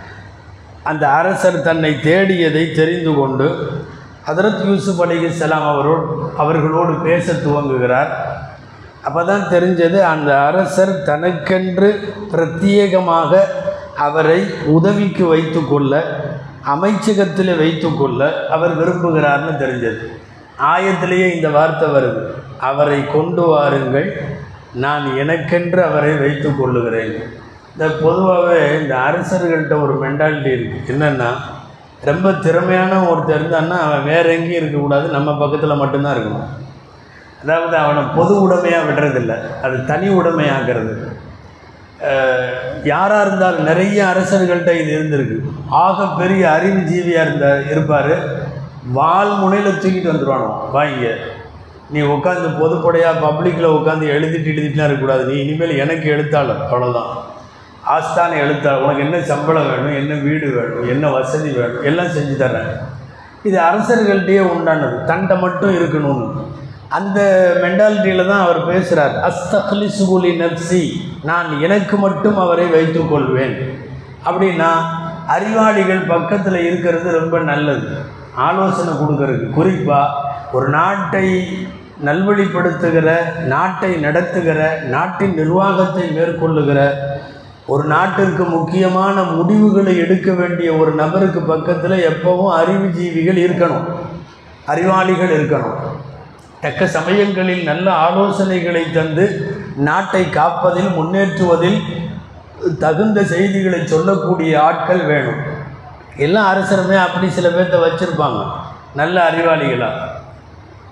அந்த அரசர் தன்னை தேடியதை தெரிந்து கொண்டு ஹதரத் யூசுப் அலிகலாம் அவரோடு அவர்களோடு பேச துவங்குகிறார் அப்போ தான் தெரிஞ்சது அந்த அரசர் தனக்கென்று பிரத்யேகமாக அவரை உதவிக்கு வைத்துக்கொள்ள அமைச்சகத்தில் வைத்துக்கொள்ள அவர் விரும்புகிறார்னு தெரிஞ்சது ஆயத்திலேயே இந்த வார்த்தை வருது அவரை கொண்டு வாருங்கள் நான் எனக்கென்று அவரை வைத்து கொள்ளுகிறேன் இந்த பொதுவாகவே இந்த அரசர்கள்ட்ட ஒரு மென்டாலிட்டி இருக்குது என்னென்னா ரொம்ப திறமையான ஒருத்தர் இருந்தான்னா அவன் வேற எங்கேயும் இருக்கக்கூடாது நம்ம பக்கத்தில் மட்டும்தான் இருக்கணும் அதாவது அவனை பொது உடைமையாக விடுறதில்ல அது தனி உடைமையாகிறது யாராக இருந்தாலும் நிறைய அரசர்கள்ட்ட இது இருந்திருக்கு ஆக பெரிய அறிவுஜீவியாக இருந்த இருப்பார் வால் முனையில் தூக்கிட்டு வந்துடுவானோ வாங்க நீ உட்காந்து பொதுப்படையாக பப்ளிக்கில் உட்காந்து எழுதிட்டு எழுதிட்டுலாம் இருக்கக்கூடாது நீ இனிமேல் எனக்கு எழுத்தாளர் அவ்வளோதான் ஆஸ்தான எழுத்தாளர் உனக்கு என்ன சம்பளம் வேணும் என்ன வீடு வேணும் என்ன வசதி வேணும் எல்லாம் செஞ்சு தர்றேன் இது அரசர்கள்ட்டயே உண்டானது தண்டை மட்டும் இருக்கணும்னு அந்த மென்டாலிட்டியில் தான் அவர் பேசுகிறார் அஸ்தக்லி சுகுலி நப்சி நான் எனக்கு மட்டும் அவரை வைத்துக்கொள்வேன் அப்படின்னா அறிவாளிகள் பக்கத்தில் இருக்கிறது ரொம்ப நல்லது ஆலோசனை கொடுக்கறதுக்கு குறிப்பாக ஒரு நாட்டை நல்வழிப்படுத்துகிற நாட்டை நடத்துகிற நாட்டின் நிர்வாகத்தை மேற்கொள்ளுகிற ஒரு நாட்டிற்கு முக்கியமான முடிவுகளை எடுக்க வேண்டிய ஒரு நபருக்கு பக்கத்தில் எப்பவும் அறிவுஜீவிகள் இருக்கணும் அறிவாளிகள் இருக்கணும் தக்க சமயங்களில் நல்ல ஆலோசனைகளை தந்து நாட்டை காப்பதில் முன்னேற்றுவதில் தகுந்த செய்திகளை சொல்லக்கூடிய ஆட்கள் வேணும் எல்லா அரசருமே அப்படி சில பேர்த்த வச்சுருப்பாங்க நல்ல அறிவாளிகளாக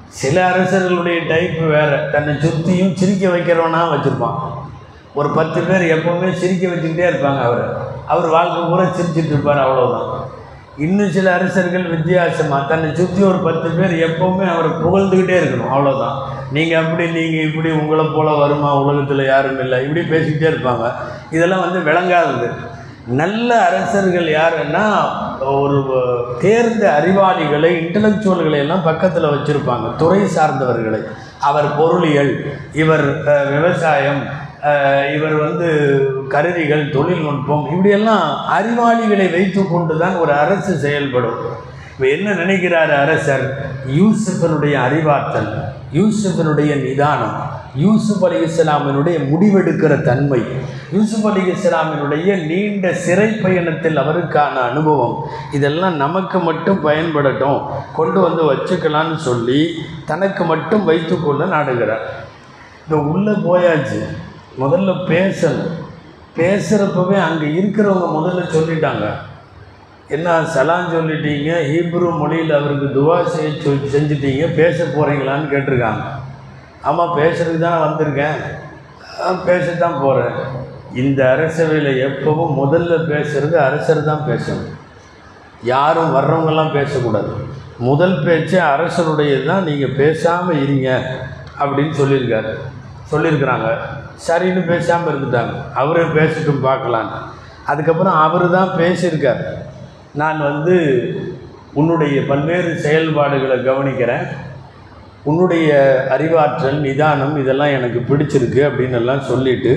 சில அரசர்களுடைய டைப் வேற தன்னை சுற்றியும் சிரிக்க வைக்கிறவனா வச்சுருப்பான் ஒரு பத்து பேர் எப்பவுமே சிரிக்க வச்சுக்கிட்டே இருப்பாங்க அவர் அவர் வாழ்க்கை பூரா சிரிச்சிட்டு இருப்பார் அவ்வளோதான் இன்னும் சில அரசர்கள் வித்தியாசமாக தன்னை சுற்றி ஒரு பத்து பேர் எப்பவுமே அவரை புகழ்ந்துக்கிட்டே இருக்கணும் அவ்வளோதான் நீங்கள் அப்படி நீங்கள் இப்படி உங்களை போல வருமா உலகத்தில் யாரும் இல்லை இப்படி பேசிக்கிட்டே இருப்பாங்க இதெல்லாம் வந்து விளங்காதது நல்ல அரசர்கள் யாருன்னா ஒரு தேர்ந்த அறிவாளிகளை இன்டலெக்சுவல்களை எல்லாம் பக்கத்தில் வச்சுருப்பாங்க துறை சார்ந்தவர்களை அவர் பொருளியல் இவர் அஹ், விவசாயம் அஹ், இவர் வந்து கருவிகள் தொழில்நுட்பம் இப்படியெல்லாம் அறிவாளிகளை வைத்து கொண்டு தான் ஒரு அரசு செயல்படும் இப்போ என்ன நினைக்கிறார் அரசர் யூசுஃபனுடைய அறிவாற்றல் யூசுஃபனுடைய நிதானம் யூசுப் அலி இஸ்லாமினுடைய முடிவெடுக்கிற தன்மை யூசுப் அலி இஸ்லாமினுடைய நீண்ட சிறை பயணத்தில் அவருக்கான அனுபவம் இதெல்லாம் நமக்கு மட்டும் பயன்படட்டும் கொண்டு வந்து வச்சுக்கலான்னு சொல்லி தனக்கு மட்டும் வைத்துக்கொள்ள நாடுகிறார் இந்த உள்ளே போயாச்சு முதல்ல பேசணும் பேசுகிறப்பவே அங்கே இருக்கிறவங்க முதல்ல சொல்லிட்டாங்க என்ன சலாம் சொல்லிட்டீங்க ஹீப்ரு மொழியில் அவருக்கு துவா செய்ய சொல் செஞ்சிட்டீங்க பேச போகிறீங்களான்னு கேட்டிருக்காங்க ஆமாம் பேசுறதுக்கு தான் வந்திருக்கேன் ஆ, பேசத்தான் போகிறேன் இந்த அரசவையில் எப்பவும் முதல்ல பேசுறது அரசர் தான் பேசணும் யாரும் வர்றவங்கெல்லாம் பேசக்கூடாது முதல் பேச்சு அரசருடையது தான் நீங்கள் பேசாமல் இருங்க அப்படின்னு சொல்லியிருக்காரு சொல்லியிருக்கிறாங்க சரின்னு பேசாமல் இருந்துட்டாங்க அவரே பேசிட்டும் பார்க்கலான்னு அதுக்கப்புறம் அவர் தான் பேசியிருக்கார் நான் வந்து உன்னுடைய பல்வேறு செயல்பாடுகளை கவனிக்கிறேன் உன்னுடைய அறிவாற்றல் நிதானம் இதெல்லாம் எனக்கு பிடிச்சிருக்கு அப்படின்னு எல்லாம் சொல்லிட்டு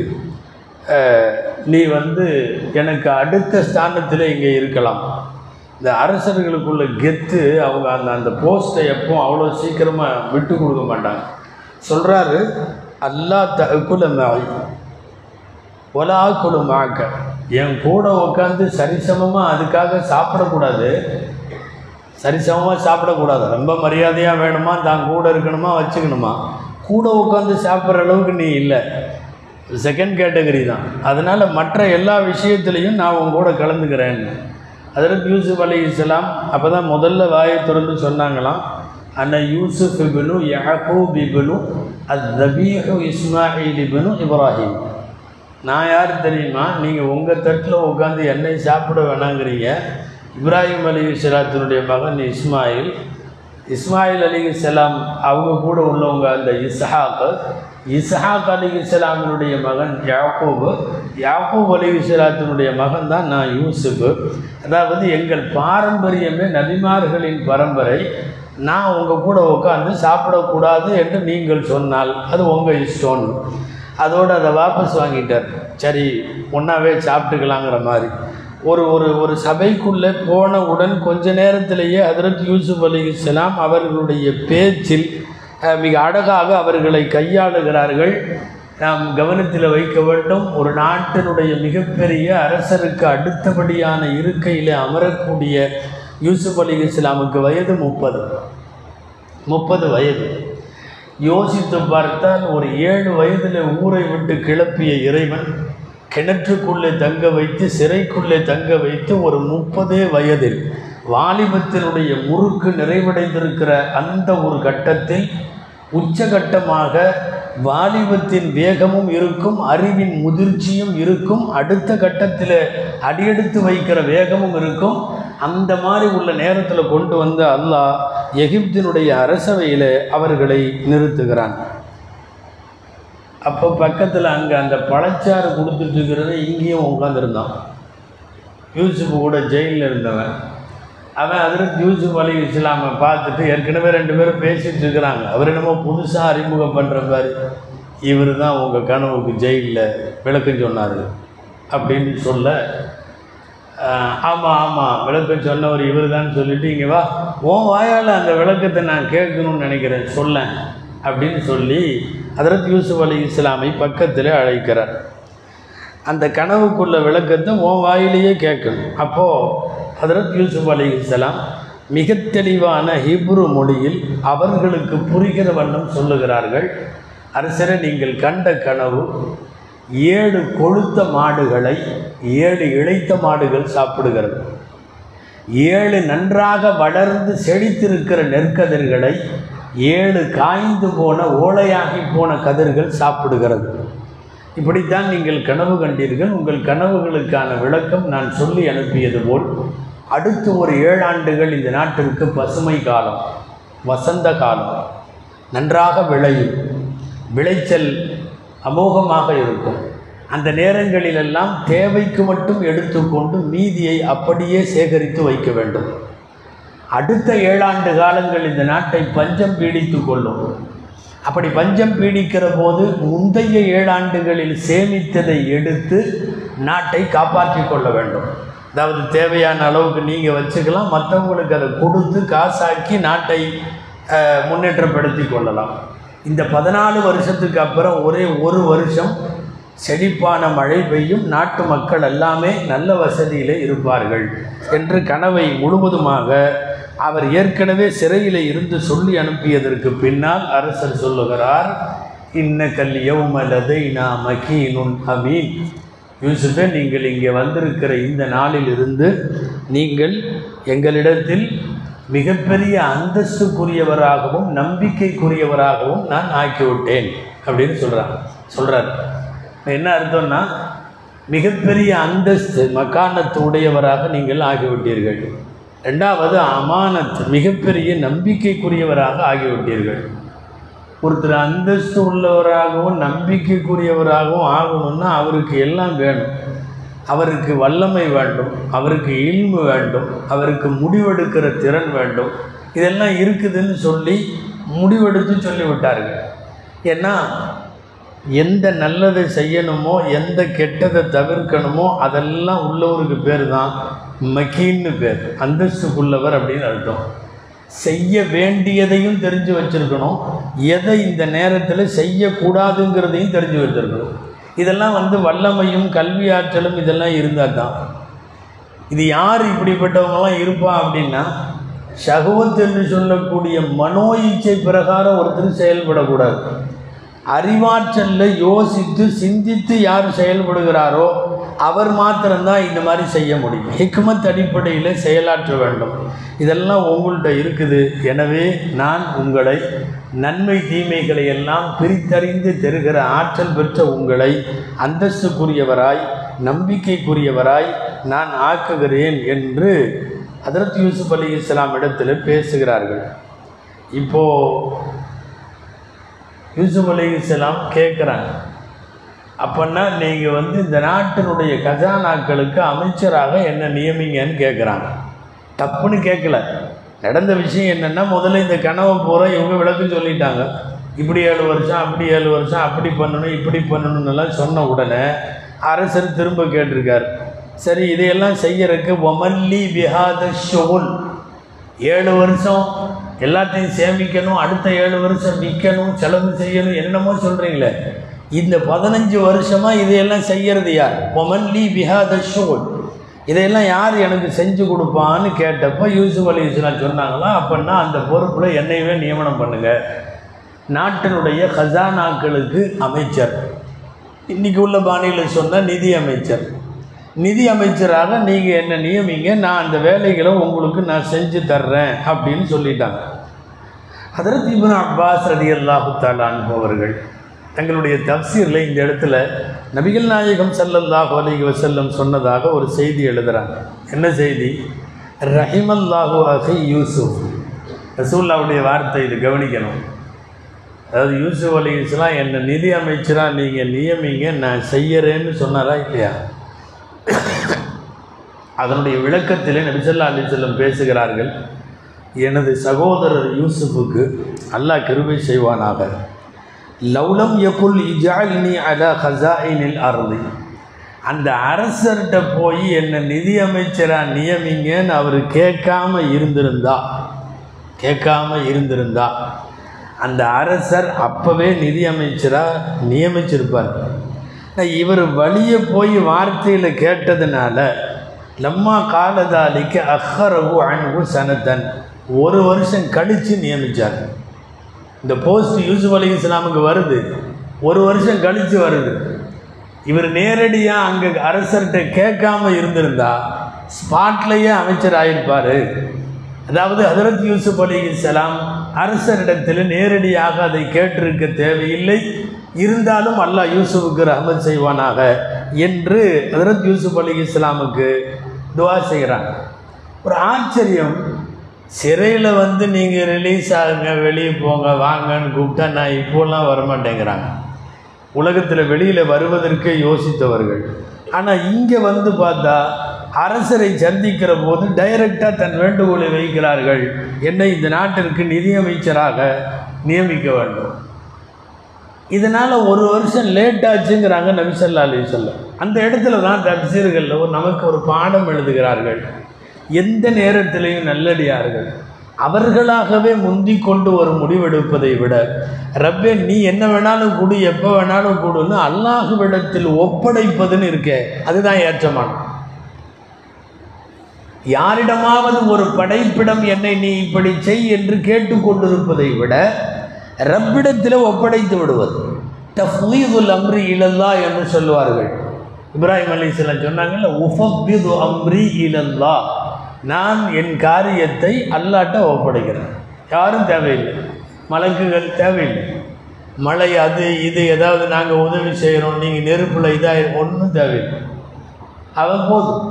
அஹ், நீ வந்து எனக்கு அடுத்த ஸ்தானத்தில் இங்கே இருக்கலாம் இந்த அரசர்களுக்குள்ள கெத்து அவங்க அந்த அந்த போஸ்ட்டை எப்போ அவ்வளோ சீக்கிரமாக விட்டு கொடுக்க மாட்டாங்க சொல்கிறாரு அல்லா தகுல மாய் ஒலா குழு மாக்க என் கூட உட்காந்து சரிசமமாக அதுக்காக சாப்பிடக்கூடாது சரிசமமாக சாப்பிடக்கூடாது ரொம்ப மரியாதையாக வேணுமா தான் கூட இருக்கணுமா வச்சுக்கணுமா கூட உட்காந்து சாப்பிட்ற அளவுக்கு நீ இல்லை செகண்ட் கேட்டகரி தான் அதனால் மற்ற எல்லா விஷயத்துலேயும் நான் உன் கூட கலந்துக்கிறேன்னு அதற்கு யூசுப் அலி இஸ்லாம் அப்போ தான் முதல்ல வாயை திறந்து சொன்னாங்களாம் அண்ணா யூசுப் இபினு யாக்கூப் இபினு அத் தபீஹு இஸ்மாயில் இபினு இப்ராஹிம் நான் யார் தெரியுமா நீங்கள் உங்கள் தட்டில் உட்காந்து என்னை சாப்பிட வேணாங்கிறீங்க இப்ராஹிம் அலி சலாத்தினுடைய மகன் இஸ்மாயில் இஸ்மாயில் அலி சலாம் அவங்க கூட உள்ளவங்க அந்த இஸ்ஹாக் இஸ்ஹாக் அலி இஸ்லாமினுடைய மகன் யாக்கூப் யாக்கூப் அலி சலாத்தினுடைய மகன் தான் நான் யூசுப் அதாவது எங்கள் பாரம்பரியமே நபிமார்களின் பரம்பரை நான் உங்கள் கூட உட்காந்து சாப்பிடக்கூடாது என்று நீங்கள் சொன்னால் அது உங்கள் இஷ்டம்னு அதோடு அதை வாபஸ் வாங்கிட்டார் சரி ஒன்றாவே சாப்பிட்டுக்கலாங்கிற மாதிரி ஒரு ஒரு ஒரு சபைக்குள்ளே போனவுடன் கொஞ்ச நேரத்திலேயே ஹதரத் யூசுப் அலி இஸ்லாம் அவர்களுடைய பேச்சில் அஹ், மிக அழகாக அவர்களை கையாளுகிறார்கள் நாம் கவனத்தில் வைக்க வேண்டும் ஒரு நாட்டினுடைய மிகப்பெரிய அரசருக்கு அடுத்தபடியான இருக்கையில் அமரக்கூடிய யூசுப் அலி இஸ்லாமுக்கு வயது முப்பது முப்பது வயது யோசித்து பார்த்தால் ஒரு ஏழு வயதில் ஊரை விட்டு கிளப்பிய இறைவன் கிணற்றுக்குள்ளே தங்க வைத்து சிறைக்குள்ளே தங்க வைத்து ஒரு முப்பதே வயதில் வாலிபத்தினுடைய முறுக்கு நிறைவடைந்திருக்கிற அந்த ஒரு கட்டத்தில் உச்சகட்டமாக வாலிபத்தின் வேகமும் இருக்கும் அறிவின் முதிர்ச்சியும் இருக்கும் அடுத்த கட்டத்தில் அடியெடுத்து வைக்கிற வேகமும் இருக்கும் அந்த மாதிரி உள்ள நேரத்தில் கொண்டு வந்த அல்லாஹ் எகிப்தினுடைய அரசவையில் அவர்களை நிறுத்துகிறான் அப்போ பக்கத்தில் அங்கே அந்த பழச்சாறு கொடுத்துட்டு இருக்கிறத இங்கேயும் உட்காந்துருந்தான் யூசுப் கூட ஜெயிலில் இருந்தவன் அவன் அதில் யூசுப் அலி இஸ்லாமை பார்த்துட்டு ஏற்கனவே ரெண்டு பேரும் பேசிட்டு இருக்கிறாங்க அவர் என்னமோ புதுசாக அறிமுகம் பண்ணுற மாதிரி இவர் தான் உங்கள் கனவுக்கு ஜெயிலில் விளக்கம் சொன்னார் அப்படின்னு சொல்ல ஆமாம் ஆமாம் விளக்கம் சொன்னவர் இவர் தான் சொல்லிட்டு இங்கே வா உன் வாயால் அந்த விளக்கத்தை நான் கேட்கணும்னு நினைக்கிறேன் சொல்லேன் அப்படின்னு சொல்லி ஹதரத் யூசுப் அலி இஸ்லாமை பக்கத்தில் அழைக்கிறார் அந்த கனவுக்குள்ள விளக்கத்தை உன் வாயிலேயே கேட்கணும் அப்போது ஹதரத் யூசுப் அலி இஸ்லாம் மிக தெளிவான ஹீப்ரு மொழியில் அவர்களுக்கு புரிகிற வண்ணம் சொல்லுகிறார்கள் அரசரை நீங்கள் கண்ட கனவு ஏழு கொழுத்த மாடுகளை ஏழு இளைத்த மாடுகள் சாப்பிடுகிறது ஏழு நன்றாக வளர்ந்து செழித்திருக்கிற நெற்கதிர்களை ஏழு காய்ந்து போன ஓலையாகி போன கதிர்கள் சாப்பிடுகிறது இப்படித்தான் நீங்கள் கனவு கண்டீர்கள் உங்கள் கனவுகளுக்கான விளக்கம் நான் சொல்லி அனுப்பியது போல் அடுத்து ஒரு ஏழாண்டுகள் இந்த நாட்டிற்கு பசுமை காலம் வசந்த காலம் நன்றாக விளையும் விளைச்சல் அமோகமாக இருக்கும் அந்த நேரங்களிலெல்லாம் தேவைக்கு மட்டும் எடுத்துக்கொண்டு மீதியை அப்படியே சேகரித்து வைக்க வேண்டும் அடுத்த ஏழாண்டு காலங்கள் இந்த நாட்டை பஞ்சம் பீடித்து கொள்ளும் அப்படி பஞ்சம் பீடிக்கிற போது முந்தைய ஏழாண்டுகளில் சேமித்ததை எடுத்து நாட்டை காப்பாற்றி கொள்ள வேண்டும் அதாவது தேவையான அளவுக்கு நீங்கள் வச்சுக்கலாம் மற்றவங்களுக்கு அதை கொடுத்து காசாக்கி நாட்டை அஹ், முன்னேற்றப்படுத்தி கொள்ளலாம் இந்த பதினாலு வருஷத்துக்கு அப்புறம் ஒரே ஒரு வருஷம் செழிப்பான மழை பெய்யும் நாட்டு மக்கள் எல்லாமே நல்ல வசதியில் இருப்பார்கள் என்று கனவை முழுவதுமாக அவர் ஏற்கனவே சிறையில் இருந்து சொல்லி அனுப்பியதற்கு பின்னால் அரசர் சொல்லுகிறார் இன்ன கல்யவுமலதை நான் மகீனுன் அமீன் யூசுஃபே நீங்கள் இங்கே வந்திருக்கிற இந்த நாளிலிருந்து நீங்கள் எங்களிடத்தில் மிகப்பெரிய அந்தஸ்துக்குரியவராகவும் நம்பிக்கைக்குரியவராகவும் நான் ஆக்கிவிட்டேன் அப்படின்னு சொல்கிறாங்க சொல்கிறார் என்ன அர்த்தம்னா மிகப்பெரிய அந்தஸ்து மக்கானத்து உடையவராக நீங்கள் ஆகிவிட்டீர்கள் ரெண்டாவது அமானத் மிகப்பெரிய நம்பிக்கைக்குரியவராக ஆகிவிட்டீர்கள் ஒருத்தர் அந்தஸ்து உள்ளவராகவும் நம்பிக்கைக்குரியவராகவும் ஆகணும்னா அவருக்கு எல்லாம் வேணும் அவருக்கு வல்லமை வேண்டும் அவருக்கு இல்மு வேண்டும் அவருக்கு முடிவெடுக்கிற திறன் வேண்டும் இதெல்லாம் இருக்குதுன்னு சொல்லி முடிவெடுத்து சொல்லிவிட்டார்கள் ஏன்னா எந்த நல்லதை செய்யணுமோ எந்த கெட்டதை தவிர்க்கணுமோ அதெல்லாம் உள்ளவருக்கு பேர் தான் மகீன்னு பேர் அந்தஸ்துக்குள்ளவர் அப்படின்னு அர்த்தம் செய்ய வேண்டியதையும் தெரிஞ்சு வச்சிருக்கணும் எதை இந்த நேரத்தில் செய்யக்கூடாதுங்கிறதையும் தெரிஞ்சு வச்சிருக்கணும் இதெல்லாம் வந்து வல்லமையும் கல்வி ஆற்றலும் இதெல்லாம் இருந்தால் தான் இது யார் இப்படிப்பட்டவங்களாம் இருப்பா அப்படின்னா ஷகுவத் என்று சொல்லக்கூடிய மனோ இச்சை பிரகாரம் ஒருத்தர் செயல்படக்கூடாது அறிவாற்றலில் யோசித்து சிந்தித்து யார் செயல்படுகிறாரோ அவர் மாத்திரம்தான் இந்த மாதிரி செய்ய முடியும் ஹிக்மத் அடிப்படையில் செயலாற்ற வேண்டும் இதெல்லாம் உங்கள்கிட்ட இருக்குது எனவே நான் உங்களை நன்மை தீமைகளை எல்லாம் பிரித்தறிந்து தருகிற ஆற்றல் பெற்ற உங்களை அந்தஸ்துக்குரியவராய் நம்பிக்கைக்குரியவராய் நான் ஆக்குகிறேன் என்று ஹதரத் யூசுப் அலி இஸ்லாம் இடத்துல பேசுகிறார்கள் இப்போது யூசுப் அலி இஸ்லாம் கேட்குறாங்க அப்போன்னா நீங்கள் வந்து இந்த நாட்டினுடைய கஜானாக்களுக்கு அமைச்சராக என்ன நியமிங்கன்னு கேட்குறாங்க தப்புன்னு கேட்கல நடந்த விஷயம் என்னென்னா முதல்ல இந்த கனவை பூரா இவங்க விளக்கம் சொல்லிட்டாங்க இப்படி ஏழு வருஷம் அப்படி ஏழு வருஷம் அப்படி பண்ணணும் இப்படி பண்ணணும்னு எல்லாம் சொன்ன உடனே அரசர் திரும்ப கேட்டிருக்கார் சரி இதையெல்லாம் செய்யறதுக்கு ஒமல்லி விஹாத ஷுகுல் ஏழு வருஷம் எல்லாத்தையும் சேமிக்கணும் அடுத்த ஏழு வருஷம் விற்கணும் செலவு செய்யணும் என்னமோ சொல்கிறீங்களே இந்த பதினஞ்சு வருஷமாக இதையெல்லாம் செய்யறது யார் ஒமன்லி விஹாத ஷுகுல் இதையெல்லாம் யார் எனக்கு செஞ்சு கொடுப்பான்னு கேட்டப்போ யூசுப் அலி இஸ்லாம் சொன்னாங்களா அப்படின்னா அந்த பொறுப்பில் என்னையவே நியமனம் பண்ணுங்க நாட்டினுடைய கஜானாக்களுக்கு அமைச்சர் இன்னைக்கு உள்ள பாணியில் சொன்ன நிதி அமைச்சர் நிதி அமைச்சராக நீங்கள் என்ன நியமிங்க நான் அந்த வேலைகளை உங்களுக்கு நான் செஞ்சு தர்றேன் அப்படின்னு சொல்லிட்டாங்க ஹதரத் இப்னு அப்பாஸ் ரதி அல்லாஹு அவர்கள் தங்களுடைய தப்சீரில் இந்த இடத்துல நபிகள் நாயகம் ஸல்லல்லாஹு அலைஹி வஸல்லம் சொன்னதாக ஒரு செய்தி எழுதுறாங்க என்ன செய்தி ரஹிமல்லாஹு அஹி யூசுப் ரசூல்லாவுடைய வார்த்தை இது கவனிக்கணும் அதாவது யூசுப் அலி இஸ்லாம் என்னை நிதி அமைச்சராக நீங்கள் நியமிங்க நான் செய்யறேன்னு சொன்னாரா இல்லையா அதனுடைய விளக்கத்திலே நபிசல்லா அலி செல்லம் பேசுகிறார்கள் எனது சகோதரர் யூசுஃபுக்கு அல்லாஹ் கிருபை செய்வானாக லவ்லம் யகுல் இஜாலினி அலா ஹசாயினில் அருளி அந்த அரசர்கிட்ட போய் என்னை நிதி அமைச்சராக நியமிங்கன்னு அவர் கேட்காம இருந்திருந்தா கேட்காம இருந்திருந்தா அந்த அரசர் அப்போவே நிதி அமைச்சராக நியமிச்சிருப்பார் ஆனா இவர் வழியே போய் வார்த்தையில் கேட்டதுனால லம்மா காலதாலிக்கு அஹரவு அணுகு சனத்தன் ஒரு வருஷம் கழித்து நியமித்தார் இந்த போஸ்ட் யூசுப் அலி இஸ்லாமுக்கு வருது ஒரு வருஷம் கழித்து வருது இவர் நேரடியாக அங்கே அரசர்கிட்ட கேட்காம இருந்திருந்தா ஸ்பாட்லேயே அமைச்சர் ஆகியிருப்பார் அதாவது ஹதரத் யூசுப் அலிசலாம் அரசரிடத்தில் நேரடியாக அதை கேட்டிருக்க தேவையில்லை இருந்தாலும் அல்லாஹ் யூசுஃபுக்கு ரஹமத் செய்வானாக என்று ஹதரத் யூசுப் அலி இஸ்லாமுக்கு துவா செய்கிறாங்க ஒரு ஆச்சரியம் சிறையில் வந்து நீங்கள் ரிலீஸ் ஆகுங்க வெளியே போங்க வாங்கன்னு கூப்பிட்டா நான் இப்போலாம் வரமாட்டேங்கிறாங்க உலகத்தில் வெளியில் வருவதற்கு யோசித்தவர்கள் ஆனால் இங்கே வந்து பார்த்தா அரசரை சந்திக்கிற போது டைரக்டாக தன் வேண்டுகோளை வைக்கிறார்கள் என்னை இந்த நாட்டிற்கு நிதியமைச்சராக நியமிக்க வேண்டும் இதனால் ஒரு வருஷம் லேட் ஆச்சுங்கிறாங்க நபிசல்லா அலி சொல்லம் அந்த இடத்துல தான் தப்சீர்களில் ஒரு நமக்கு ஒரு பாடம் எழுதுகிறார்கள் எந்த நேரத்திலையும் நல்லடியார்கள் அவர்களாகவே முந்தி கொண்டு ஒரு முடிவெடுப்பதை விட ரப்பே நீ என்ன வேணாலும் கொடு எப்போ வேணாலும் கொடுன்னு அல்லாஹுவிடத்தில் ஒப்படைப்பதுன்னு இருக்கே அதுதான் ஏற்றமானம் யாரிடமாவது ஒரு படைப்பிடம் என்னை நீ இப்படி செய் என்று கேட்டுக்கொண்டிருப்பதை விட ரப்பிடத்தில் ஒப்படைத்து விடுவது தஃபீதுல் அம்ரி இலல்லா என்று சொல்லுவார்கள் இப்ராஹிம் அலிஸ்லாம் சொன்னாங்கல்ல உஃபபிது அம்ரி இலல்லா நான் என் காரியத்தை அல்லாட்ட ஒப்படைக்கிறேன் யாரும் தேவையில்லை மலக்குகள் தேவையில்லை மழை அது இது ஏதாவது நாங்கள் உதவி செய்கிறோம் நீங்கள் நெருப்பில் இதாக ஒன்றும் தேவையில்லை அவன் போதும்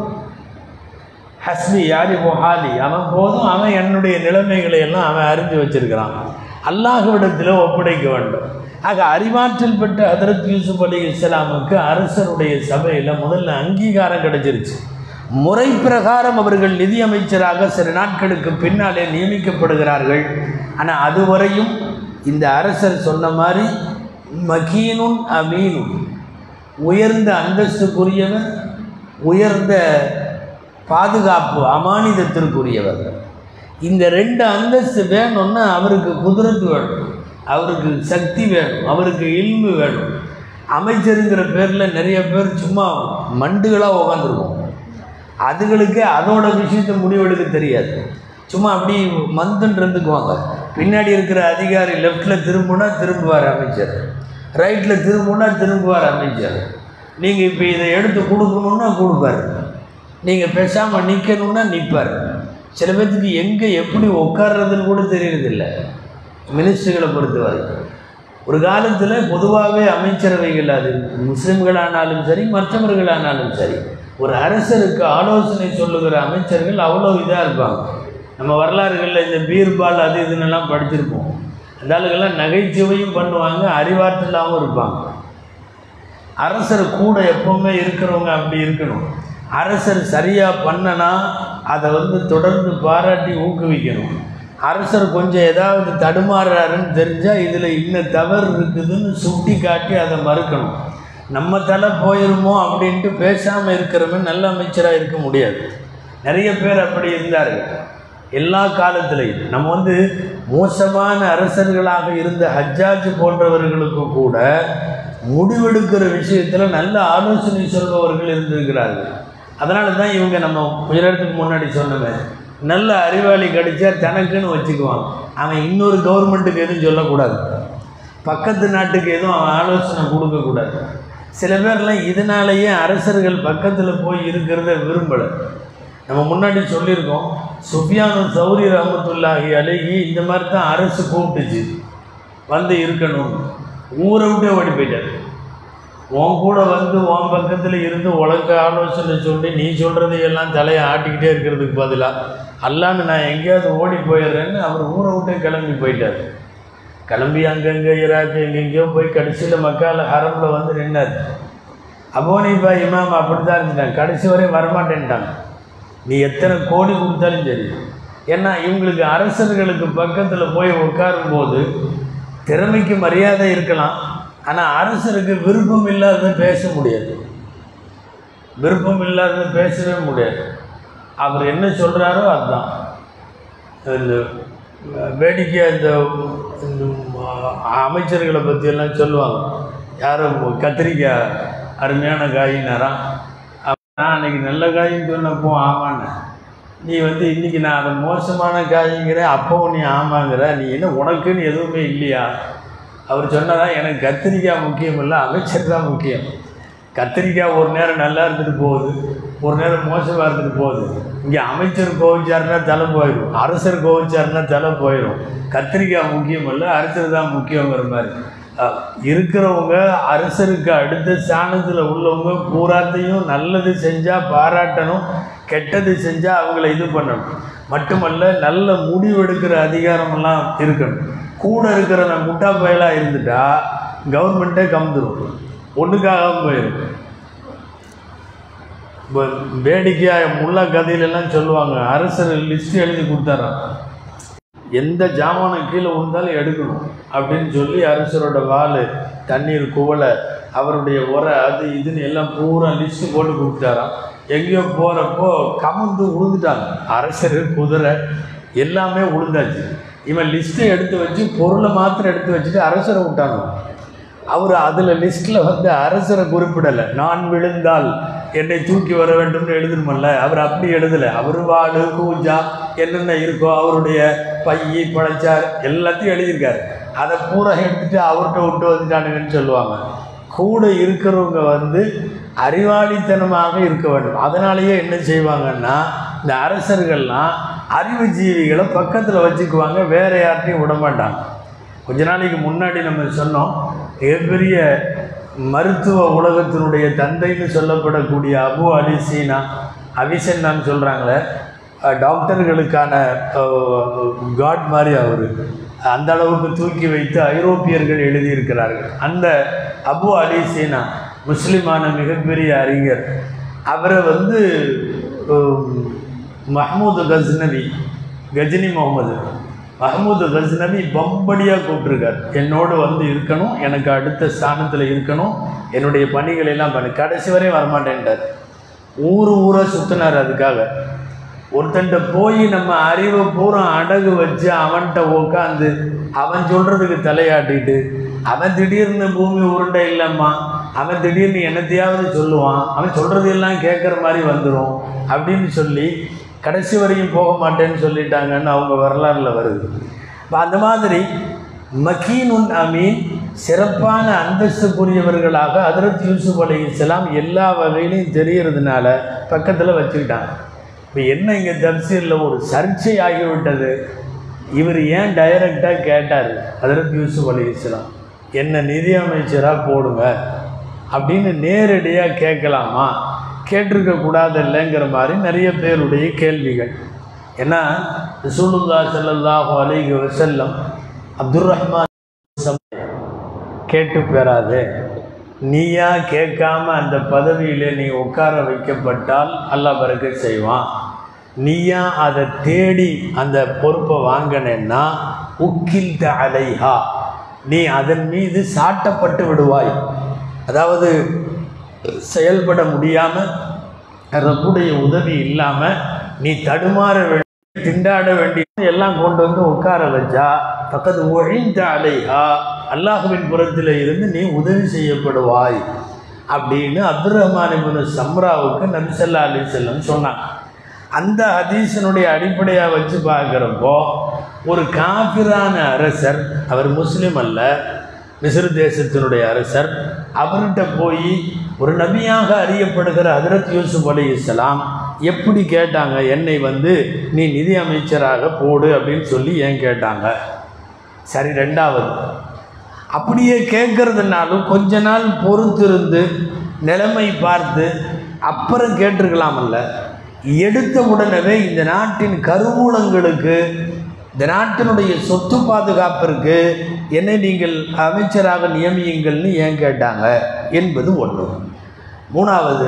ஹஸ்பி யாரி ஹாலி அவன் போதும் அவன் என்னுடைய நிலைமைகளை எல்லாம் அவன் அறிஞ்சு வச்சிருக்கிறான் அல்லாஹுவிடத்தில் ஒப்படைக்க வேண்டும் ஆக அறிவாற்றல் பெற்ற ஹதரத் யூசுப் அலி இஸ்லாமுக்கு அரசருடைய சபையில் முதல்ல அங்கீகாரம் கிடைச்சிருச்சு முறை பிரகாரம் அவர்கள் நிதியமைச்சராக சில நாட்களுக்கு பின்னாலே நியமிக்கப்படுகிறார்கள் ஆனால் அதுவரையும் இந்த அரசர் சொன்ன மாதிரி மகீனுன் அமீனுன் உயர்ந்த அந்தஸ்துக்குரியவர் உயர்ந்த பாதுகாப்பு அமானிதத்திற்குரியவர் இந்த ரெண்டு அந்தஸ்து வேணும்னா அவருக்கு குதிரத்து வேணும் அவருக்கு சக்தி வேணும் அவருக்கு இல்மு வேணும் அமைச்சருங்கிற பேரில் நிறைய பேர் சும்மா மண்டுகளாக உக்காந்துருக்கும் அதுகளுக்கு அதோட விஷயத்தை முடிவெடுக்க தெரியாது சும்மா அப்படி மந்தன் இருந்துக்குவாங்க பின்னாடி இருக்கிற அதிகாரி லெஃப்டில் திரும்பினா திரும்புவார் அமைச்சர் ரைட்டில் திரும்பினா திரும்புவார் அமைச்சர் நீங்கள் இப்போ இதை எடுத்து கொடுக்கணுன்னா கொடுப்பார் நீங்கள் பேசாமல் நிற்கணுன்னா நிற்பார் சில பேர்த்துக்கு எங்கே எப்படி உட்கார்றதுன்னு கூட தெரியறதில்ல மினிஸ்டர்களை பொறுத்தவரை ஒரு காலத்தில் பொதுவாகவே அமைச்சரவைகள் அது முஸ்லிம்களானாலும் சரி மற்றவர்களானாலும் சரி ஒரு அரசருக்கு ஆலோசனை சொல்லுகிற அமைச்சர்கள் அவ்வளோ இதாக இருப்பாங்க நம்ம வரலாறுகளில் இந்த பீர்பால் அது இதுன்னெல்லாம் படிச்சிருப்போம் அந்த ஆளுகள்லாம் நகைச்சுவையும் பண்ணுவாங்க அறிவாற்றலாகவும் இருப்பாங்க அரசர் கூட எப்பவுமே இருக்கிறவங்க அப்படி இருக்கணும் அரசர் சரியாக பண்ணனா அதை வந்து தொடர்ந்து பாராட்டி ஊக்குவிக்கணும் அரசர் கொஞ்சம் ஏதாவது தடுமாறுறாருன்னு தெரிஞ்சால் இதில் இன்னும் தவறு இருக்குதுன்னு சுட்டி காட்டி அதை மறுக்கணும் நம்ம தலை போயிருமோ அப்படின்ட்டு பேசாமல் இருக்கிறவன் நல்ல அமைச்சராக இருக்க முடியாது நிறைய பேர் அப்படி இருந்தார்கள் எல்லா காலத்திலையும் நம்ம வந்து மோசமான அரசர்களாக இருந்த ஹஜ்ஜாஜ் போன்றவர்களுக்கு கூட முடிவெடுக்கிற விஷயத்தில் நல்ல ஆலோசனை சொல்பவர்கள் இருந்திருக்கிறார்கள் அதனால தான் இவங்க நம்ம கொஞ்ச நேரத்துக்கு முன்னாடி சொன்னவன் நல்ல அறிவாளி கிடைச்சா தனக்குன்னு வச்சுக்குவான் அவன் இன்னொரு கவர்மெண்ட்டுக்கு எதுவும் சொல்லக்கூடாது பக்கத்து நாட்டுக்கு எதுவும் அவன் ஆலோசனை கொடுக்கக்கூடாது சில பேர்லாம் இதனாலேயே அரசர்கள் பக்கத்தில் போய் இருக்கிறத விரும்பலை நம்ம முன்னாடி சொல்லியிருக்கோம் சுஃபியானு சௌரி ரஹமத்துல்லாஹி அழகி இந்த மாதிரி தான் அரசு கூப்பிட்டுச்சு வந்து இருக்கணும் ஊரை விட்டே ஓடி போயிட்டார் உன் கூட வந்து உன் பக்கத்தில் இருந்து உனக்கு ஆலோசனை சொல்லி நீ சொல்கிறதையெல்லாம் தலையை ஆட்டிக்கிட்டே இருக்கிறதுக்கு பதிலாக அல்லான்னு நான் எங்கேயாவது ஓடி போயிடுறேன்னு அவர் ஊரை விட்டே கிளம்பி போயிட்டார் கிளம்பி அங்கங்கே ஈராக்கு எங்கெங்கேயோ போய் கடைசியில் மக்கால ஹரமில் வந்து நின்னார் அபோனிபா இமாம் அப்படி தான் இருந்துட்டாங்க கடைசி வரையும் வரமாட்டேன்ட்டாங்க நீ எத்தனை கோடி கொடுத்தாலும் சரி ஏன்னா இவங்களுக்கு அரசர்களுக்கு பக்கத்தில் போய் உட்காரும்போது திறமைக்கு மரியாதை இருக்கலாம் ஆனால் அரசருக்கு விருப்பம் இல்லாத பேச முடியாது விருப்பம் இல்லாத பேசவே முடியாது அவர் என்ன சொல்கிறாரோ அதுதான் இந்த வேடிக்கை இந்த இந்த அமைச்சர்களை பற்றியெல்லாம் சொல்லுவாங்க யாரும் கத்திரிக்காய் அருமையான காயினாராம் நான் அன்றைக்கி நல்ல காயின்னு சொன்னப்போ ஆமான்னு நீ வந்து இன்றைக்கி நான் அதை மோசமான காய்ங்கிற அப்போவும் நீ ஆமாங்கிற நீ என்ன உனக்குன்னு எதுவுமே இல்லையா அவர் சொன்னதா எனக்கு கத்திரிக்காய் முக்கியம் இல்லை அமைச்சர் தான் முக்கியம் கத்திரிக்காய் ஒரு நேரம் நல்லா இருந்துட்டு போகுது ஒரு நேரம் மோசமாக இருந்துட்டு போகுது இங்கே அமைச்சர் கோவிச்சாருன்னா தலை போயிடும் அரசர் கோவிச்சாருன்னா தலை போயிடும் கத்திரிக்காய் முக்கியம் இல்லை அரசர் தான் முக்கியங்கிற மாதிரி அஹ், இருக்கிறவங்க அரசருக்கு அடுத்த ஸ்தானத்தில் உள்ளவங்க பூராத்தையும் நல்லது செஞ்சால் பாராட்டணும் கெட்டது செஞ்சால் அவங்கள இது பண்ணணும் மட்டுமல்ல நல்ல முடிவெடுக்கிற அதிகாரமெல்லாம் இருக்கணும் கூட இருக்கிற நான் முட்டா பயலாக இருந்துட்டா கவர்மெண்ட்டே கவுந்துரும் ஒன்றுக்காக போயிடும் இப்போ வேடிக்கையாக முல்லா கதையிலெல்லாம் சொல்லுவாங்க அரசர் லிஸ்ட் எழுதி கொடுத்தாராம் எந்த ஜாமானம் கீழே விழுந்தாலும் எடுக்கணும் அப்படின்னு சொல்லி அரசரோட வாள் தண்ணீர் குவளை அவருடைய உரை அது இதுன்னு எல்லாம் பூரா லிஸ்ட்டு போட்டு கொடுத்தாராம் எங்கேயோ போகிறப்போ கமந்து விழுந்துட்டாங்க அரசர் குதிரை எல்லாமே விழுந்தாச்சு இவன் லிஸ்ட்டை எடுத்து வச்சு பொருளை மாத்திரம் எடுத்து வச்சுட்டு அரசரை விட்டாங்க அவர் அதில் லிஸ்ட்டில் வந்து அரசரை குறிப்பிடலை நான் விழுந்தால் என்னை தூக்கி வர வேண்டும்னு எழுதணுமல்ல அவர் அப்படி எழுதலை அவர் வாடு கூஜா என்னென்ன இருக்கோ அவருடைய பைய பழச்சார் எல்லாத்தையும் எழுதியிருக்காரு அதை பூரா எடுத்துட்டு அவர்கிட்ட விட்டு வந்துட்டானுங்கன்னு சொல்லுவாங்க கூட இருக்கிறவங்க வந்து அறிவாளித்தனமாக இருக்க வேண்டும் அதனாலேயே என்ன செய்வாங்கன்னா இந்த அரசர்கள்லாம் அறிவு ஜீவிகளை பக்கத்தில் வச்சுக்குவாங்க வேற யார்ட்டையும் விட மாட்டாங்க கொஞ்ச நாளைக்கு முன்னாடி நம்ம சொன்னோம் மிகப்பெரிய மருத்துவ உலகத்தினுடைய தந்தைன்னு சொல்லப்படக்கூடிய அபு அலி சீனா அவிசன்னான்னு சொல்கிறாங்களே அஹ், டாக்டர்களுக்கான காட் மாதிரி அவர் அந்த அளவுக்கு தூக்கி வைத்து ஐரோப்பியர்கள் எழுதியிருக்கிறார்கள் அந்த அபு அலி சீனா முஸ்லிமான மிகப்பெரிய அறிஞர் அவரை வந்து உம், மஹ்மூது கஸ்னவி கஜினி முகமது மஹமூது கஸ்னவி பம்படியாக கூப்பிட்ருக்கார் என்னோடு வந்து இருக்கணும் எனக்கு அடுத்த ஸ்தானத்தில் இருக்கணும் என்னுடைய பணிகளை எல்லாம் பண்ணு கடைசி வரை வரமாட்டேன்ட்டார் ஊர் ஊரை சுற்றினார் அதுக்காக ஒருத்தன்ட்ட போய் நம்ம அறிவை பூரா அடகு வச்சு அவன்கிட்ட உட்காந்து அவன் சொல்கிறதுக்கு தலையாட்டிட்டு அவன் திடீர்னு பூமி உருண்டை இல்லைம்மா அவன் திடீர்னு என்னத்தையாவது சொல்லுவான் அவன் சொல்கிறது எல்லாம் கேட்குற மாதிரி வந்துடும் அப்படின்னு சொல்லி கடைசி வரையும் போக மாட்டேன்னு சொல்லிட்டாங்கன்னு அவங்க வரலாறுல வருது இப்போ அந்த மாதிரி மக்கீனுன் அமீன் சிறப்பான அந்தஸ்துக்குரியவர்களாக ஹதரத் யூசுப் அலைஹிஸ்ஸலாம் எல்லா வகையிலையும் தெரியறதுனால பக்கத்தில் வச்சுக்கிட்டாங்க இப்போ என்ன இங்கே தப்சீரில் ஒரு சர்ச்சை ஆகிவிட்டது இவர் ஏன் டைரக்டாக கேட்டார் ஹதரத் யூசுப் அலைஹிஸ்ஸலாம் என்ன நிதி அமைச்சராக போடுங்க அப்படின்னு நேரடியாக கேட்கலாமா கேட்டிருக்க கூடாது இல்லைங்கிற மாதிரி நிறைய பேருடைய கேள்விகள் ஏன்னா ரசூலுல்லா ஸல்லல்லாஹு அலைஹி வஸல்லம் அப்துர் ரஹ்மான் கேட்டு பெறாது நீயா கேட்காம அந்த பதவியிலே நீ உட்கார வைக்கப்பட்டால் அல்லாஹ் பறக்க செய்வான் நீயா அதை தேடி அந்த பொறுப்பை வாங்கினேன்னா உக்கில் அலைஹா நீ அதன் மீது சாட்டப்பட்டு விடுவாய் அதாவது செயல்பட முடியாமல் ரப்புடைய உதவி இல்லாமல் நீ தடுமாற வேண்டிய திண்டாட வேண்டிய எல்லாம் கொண்டு வந்து உட்கார வச்சா பக்கத்து ஒழிந்த அலைஹா அல்லாஹுவின் புறத்தில் இருந்து நீ உதவி செய்யப்படுவாய் அப்படின்னு அப்துல் ரஹ்மான் இப்னு சம்ராவுக்கு நபிசல்லா அலி செல்லம் சொன்னாங்க அந்த ஹதீஸினுடைய அடிப்படையாக வச்சு பார்க்குறப்போ ஒரு காபிரான அரசர் அவர் முஸ்லீம் அல்ல மிஸ்ர் தேசத்தினுடைய அரசர் அவர்கிட்ட போய் ஒரு நபியாக அறியப்படுகிற ஹதரத் யூசுப் அலி இஸ்லாம் எப்படி கேட்டாங்க என்னை வந்து நீ நிதி அமைச்சராக போடு அப்படின்னு சொல்லி ஏன் கேட்டாங்க சரி ரெண்டாவது அப்படியே கேட்கறதுனாலும் கொஞ்ச நாள் பொறுத்திருந்து நிலைமை பார்த்து அப்புறம் கேட்டிருக்கலாமல்ல எடுத்த உடனே இந்த நாட்டின் கருவூலங்களுக்கு இந்த நாட்டினுடைய சொத்து பாதுகாப்பிற்கு என்னை நீங்கள் அமைச்சராக நியமியுங்கள்னு ஏன் கேட்டாங்க என்பது ஒன்று மூணாவது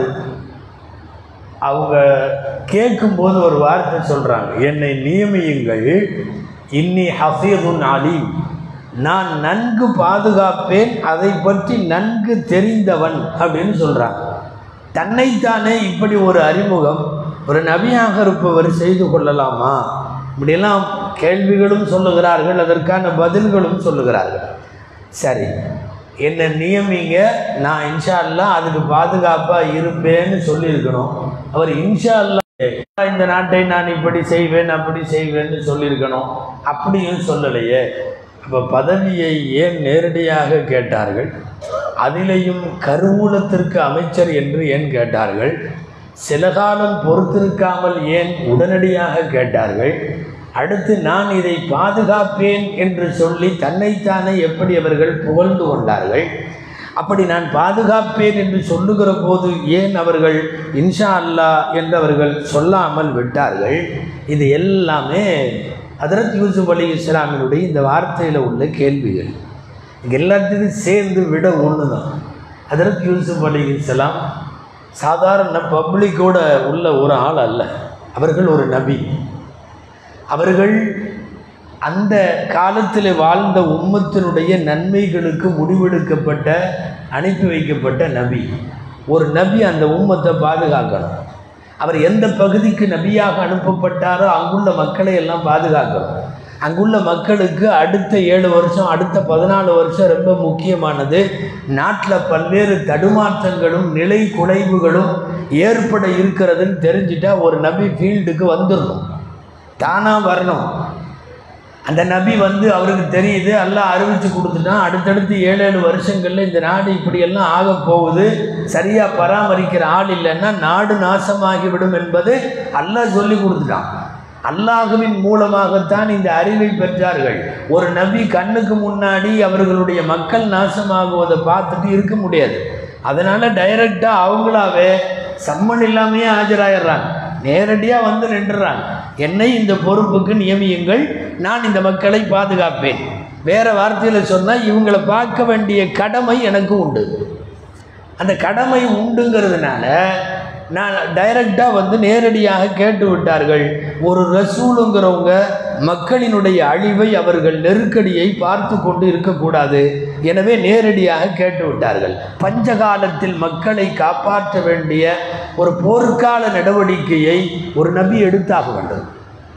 அவங்க கேட்கும்போது ஒரு வார்த்தை சொல்கிறாங்க என்னை நியமியுங்கள் இன்னி ஹஃபீதுன் அலீம் நான் நன்கு பாதுகாப்பேன் அதை பற்றி நன்கு தெரிந்தவன் அப்படின்னு சொல்கிறாங்க தன்னைத்தானே இப்படி ஒரு அறிமுகம் ஒரு நபியாக இருப்பவர் செய்து கொள்ளலாமா இப்படியெல்லாம் கேள்விகளும் சொல்லுகிறார்கள் அதற்கான பதில்களும் சொல்லுகிறார்கள் சரி என்னை நியமிங்க நான் இன்ஷா அல்லாஹ் அதுக்கு பாதுகாப்பாக இருப்பேன்னு சொல்லியிருக்கணும் அவர் இன்ஷா அல்லாஹ் இந்த நாட்டை நான் இப்படி செய்வேன் அப்படி செய்வேன்னு சொல்லியிருக்கணும் அப்படியும் சொல்லலையே அப்போ பதவியை ஏன் நேரடியாக கேட்டார்கள் அதிலேயும் கருவூலத்திற்கு அமைச்சர் என்று ஏன் கேட்டார்கள் சில காலம் பொறுத்திருக்காமல் ஏன் உடனடியாக கேட்டார்கள் அடுத்து நான் இதை பாதுகாப்பேன் என்று சொல்லி தன்னைத்தானே எப்படி அவர்கள் புகழ்ந்து கொண்டார்கள் அப்படி நான் பாதுகாப்பேன் என்று சொல்லுகிற போது ஏன் அவர்கள் இன்ஷா அல்லா என்று அவர்கள் சொல்லாமல் விட்டார்கள் இது எல்லாமே ஹதரத் யூசுப் அலி இஸ்லாமினுடைய இந்த வார்த்தையில் உள்ள கேள்விகள் இங்கே எல்லாத்தையும் சேர்ந்து விட ஒன்று தான் ஹதரத் யூசுப் அலி இஸ்லாம் சாதாரண பப்ளிக்கோட உள்ள ஒரு ஆள் அல்ல அவர்கள் ஒரு நபி அவர்கள் அந்த காலத்தில் வாழ்ந்த உம்மத்தினுடைய நன்மைகளுக்கு முடிவெடுக்கப்பட்ட அனுப்பி வைக்கப்பட்ட நபி ஒரு நபி அந்த உம்மத்தை பாதுகாக்கணும் அவர் எந்த பகுதிக்கு நபியாக அனுப்பப்பட்டாரோ அங்குள்ள மக்களை எல்லாம் பாதுகாக்கணும் அங்குள்ள மக்களுக்கு அடுத்த ஏழு வருஷம் அடுத்த பதினாலு வருஷம் ரொம்ப முக்கியமானது நாட்டில் பல்வேறு தடுமாற்றங்களும் நிலை குலைவுகளும் ஏற்பட இருக்கிறதுன்னு தெரிஞ்சிட்டா ஒரு நபி ஃபீல்டுக்கு வந்துடணும் தானாக வரணும் அந்த நபி வந்து அவருக்கு தெரியுது எல்லாம் அறிவித்து கொடுத்துட்டான் அடுத்தடுத்து ஏழு ஏழு வருஷங்களில் இந்த நாடு இப்படியெல்லாம் ஆக போகுது சரியாக பராமரிக்கிற ஆள் இல்லைன்னா நாடு நாசமாகிவிடும் என்பது அல்லாஹ் சொல்லி கொடுத்துட்டான் அல்லாஹுவின் மூலமாகத்தான் இந்த அறிவை பெற்றார்கள் ஒரு நபி கண்ணுக்கு முன்னாடி அவர்களுடைய மக்கள் நாசமாகுவதை பார்த்துட்டு இருக்க முடியாது அதனால் டைரெக்டாக அவங்களாவே சம்மன் இல்லாமையே ஆஜராயிடுறாங்க நேரடியாக வந்து நின்றுறாங்க என்னை இந்த பொறுப்புக்கு நியமியுங்கள் நான் இந்த மக்களை பாதுகாப்பேன் வேறு வார்த்தையில் சொன்னால் இவங்களை பார்க்க வேண்டிய கடமை எனக்கு உண்டு அந்த கடமை உண்டுங்கிறதுனால நான் டைரக்டாக வந்து நேரடியாக கேட்டு விட்டார்கள் ஒரு ரசூலுங்கிறவங்க மக்களினுடைய அழிவை அவர்கள் நெருக்கடியை பார்த்து கொண்டு இருக்கக்கூடாது எனவே நேரடியாக கேட்டு விட்டார்கள் பஞ்சகாலத்தில் மக்களை காப்பாற்ற வேண்டிய ஒரு போர்க்கால நடவடிக்கையை ஒரு நபி எடுத்தாக வேண்டும்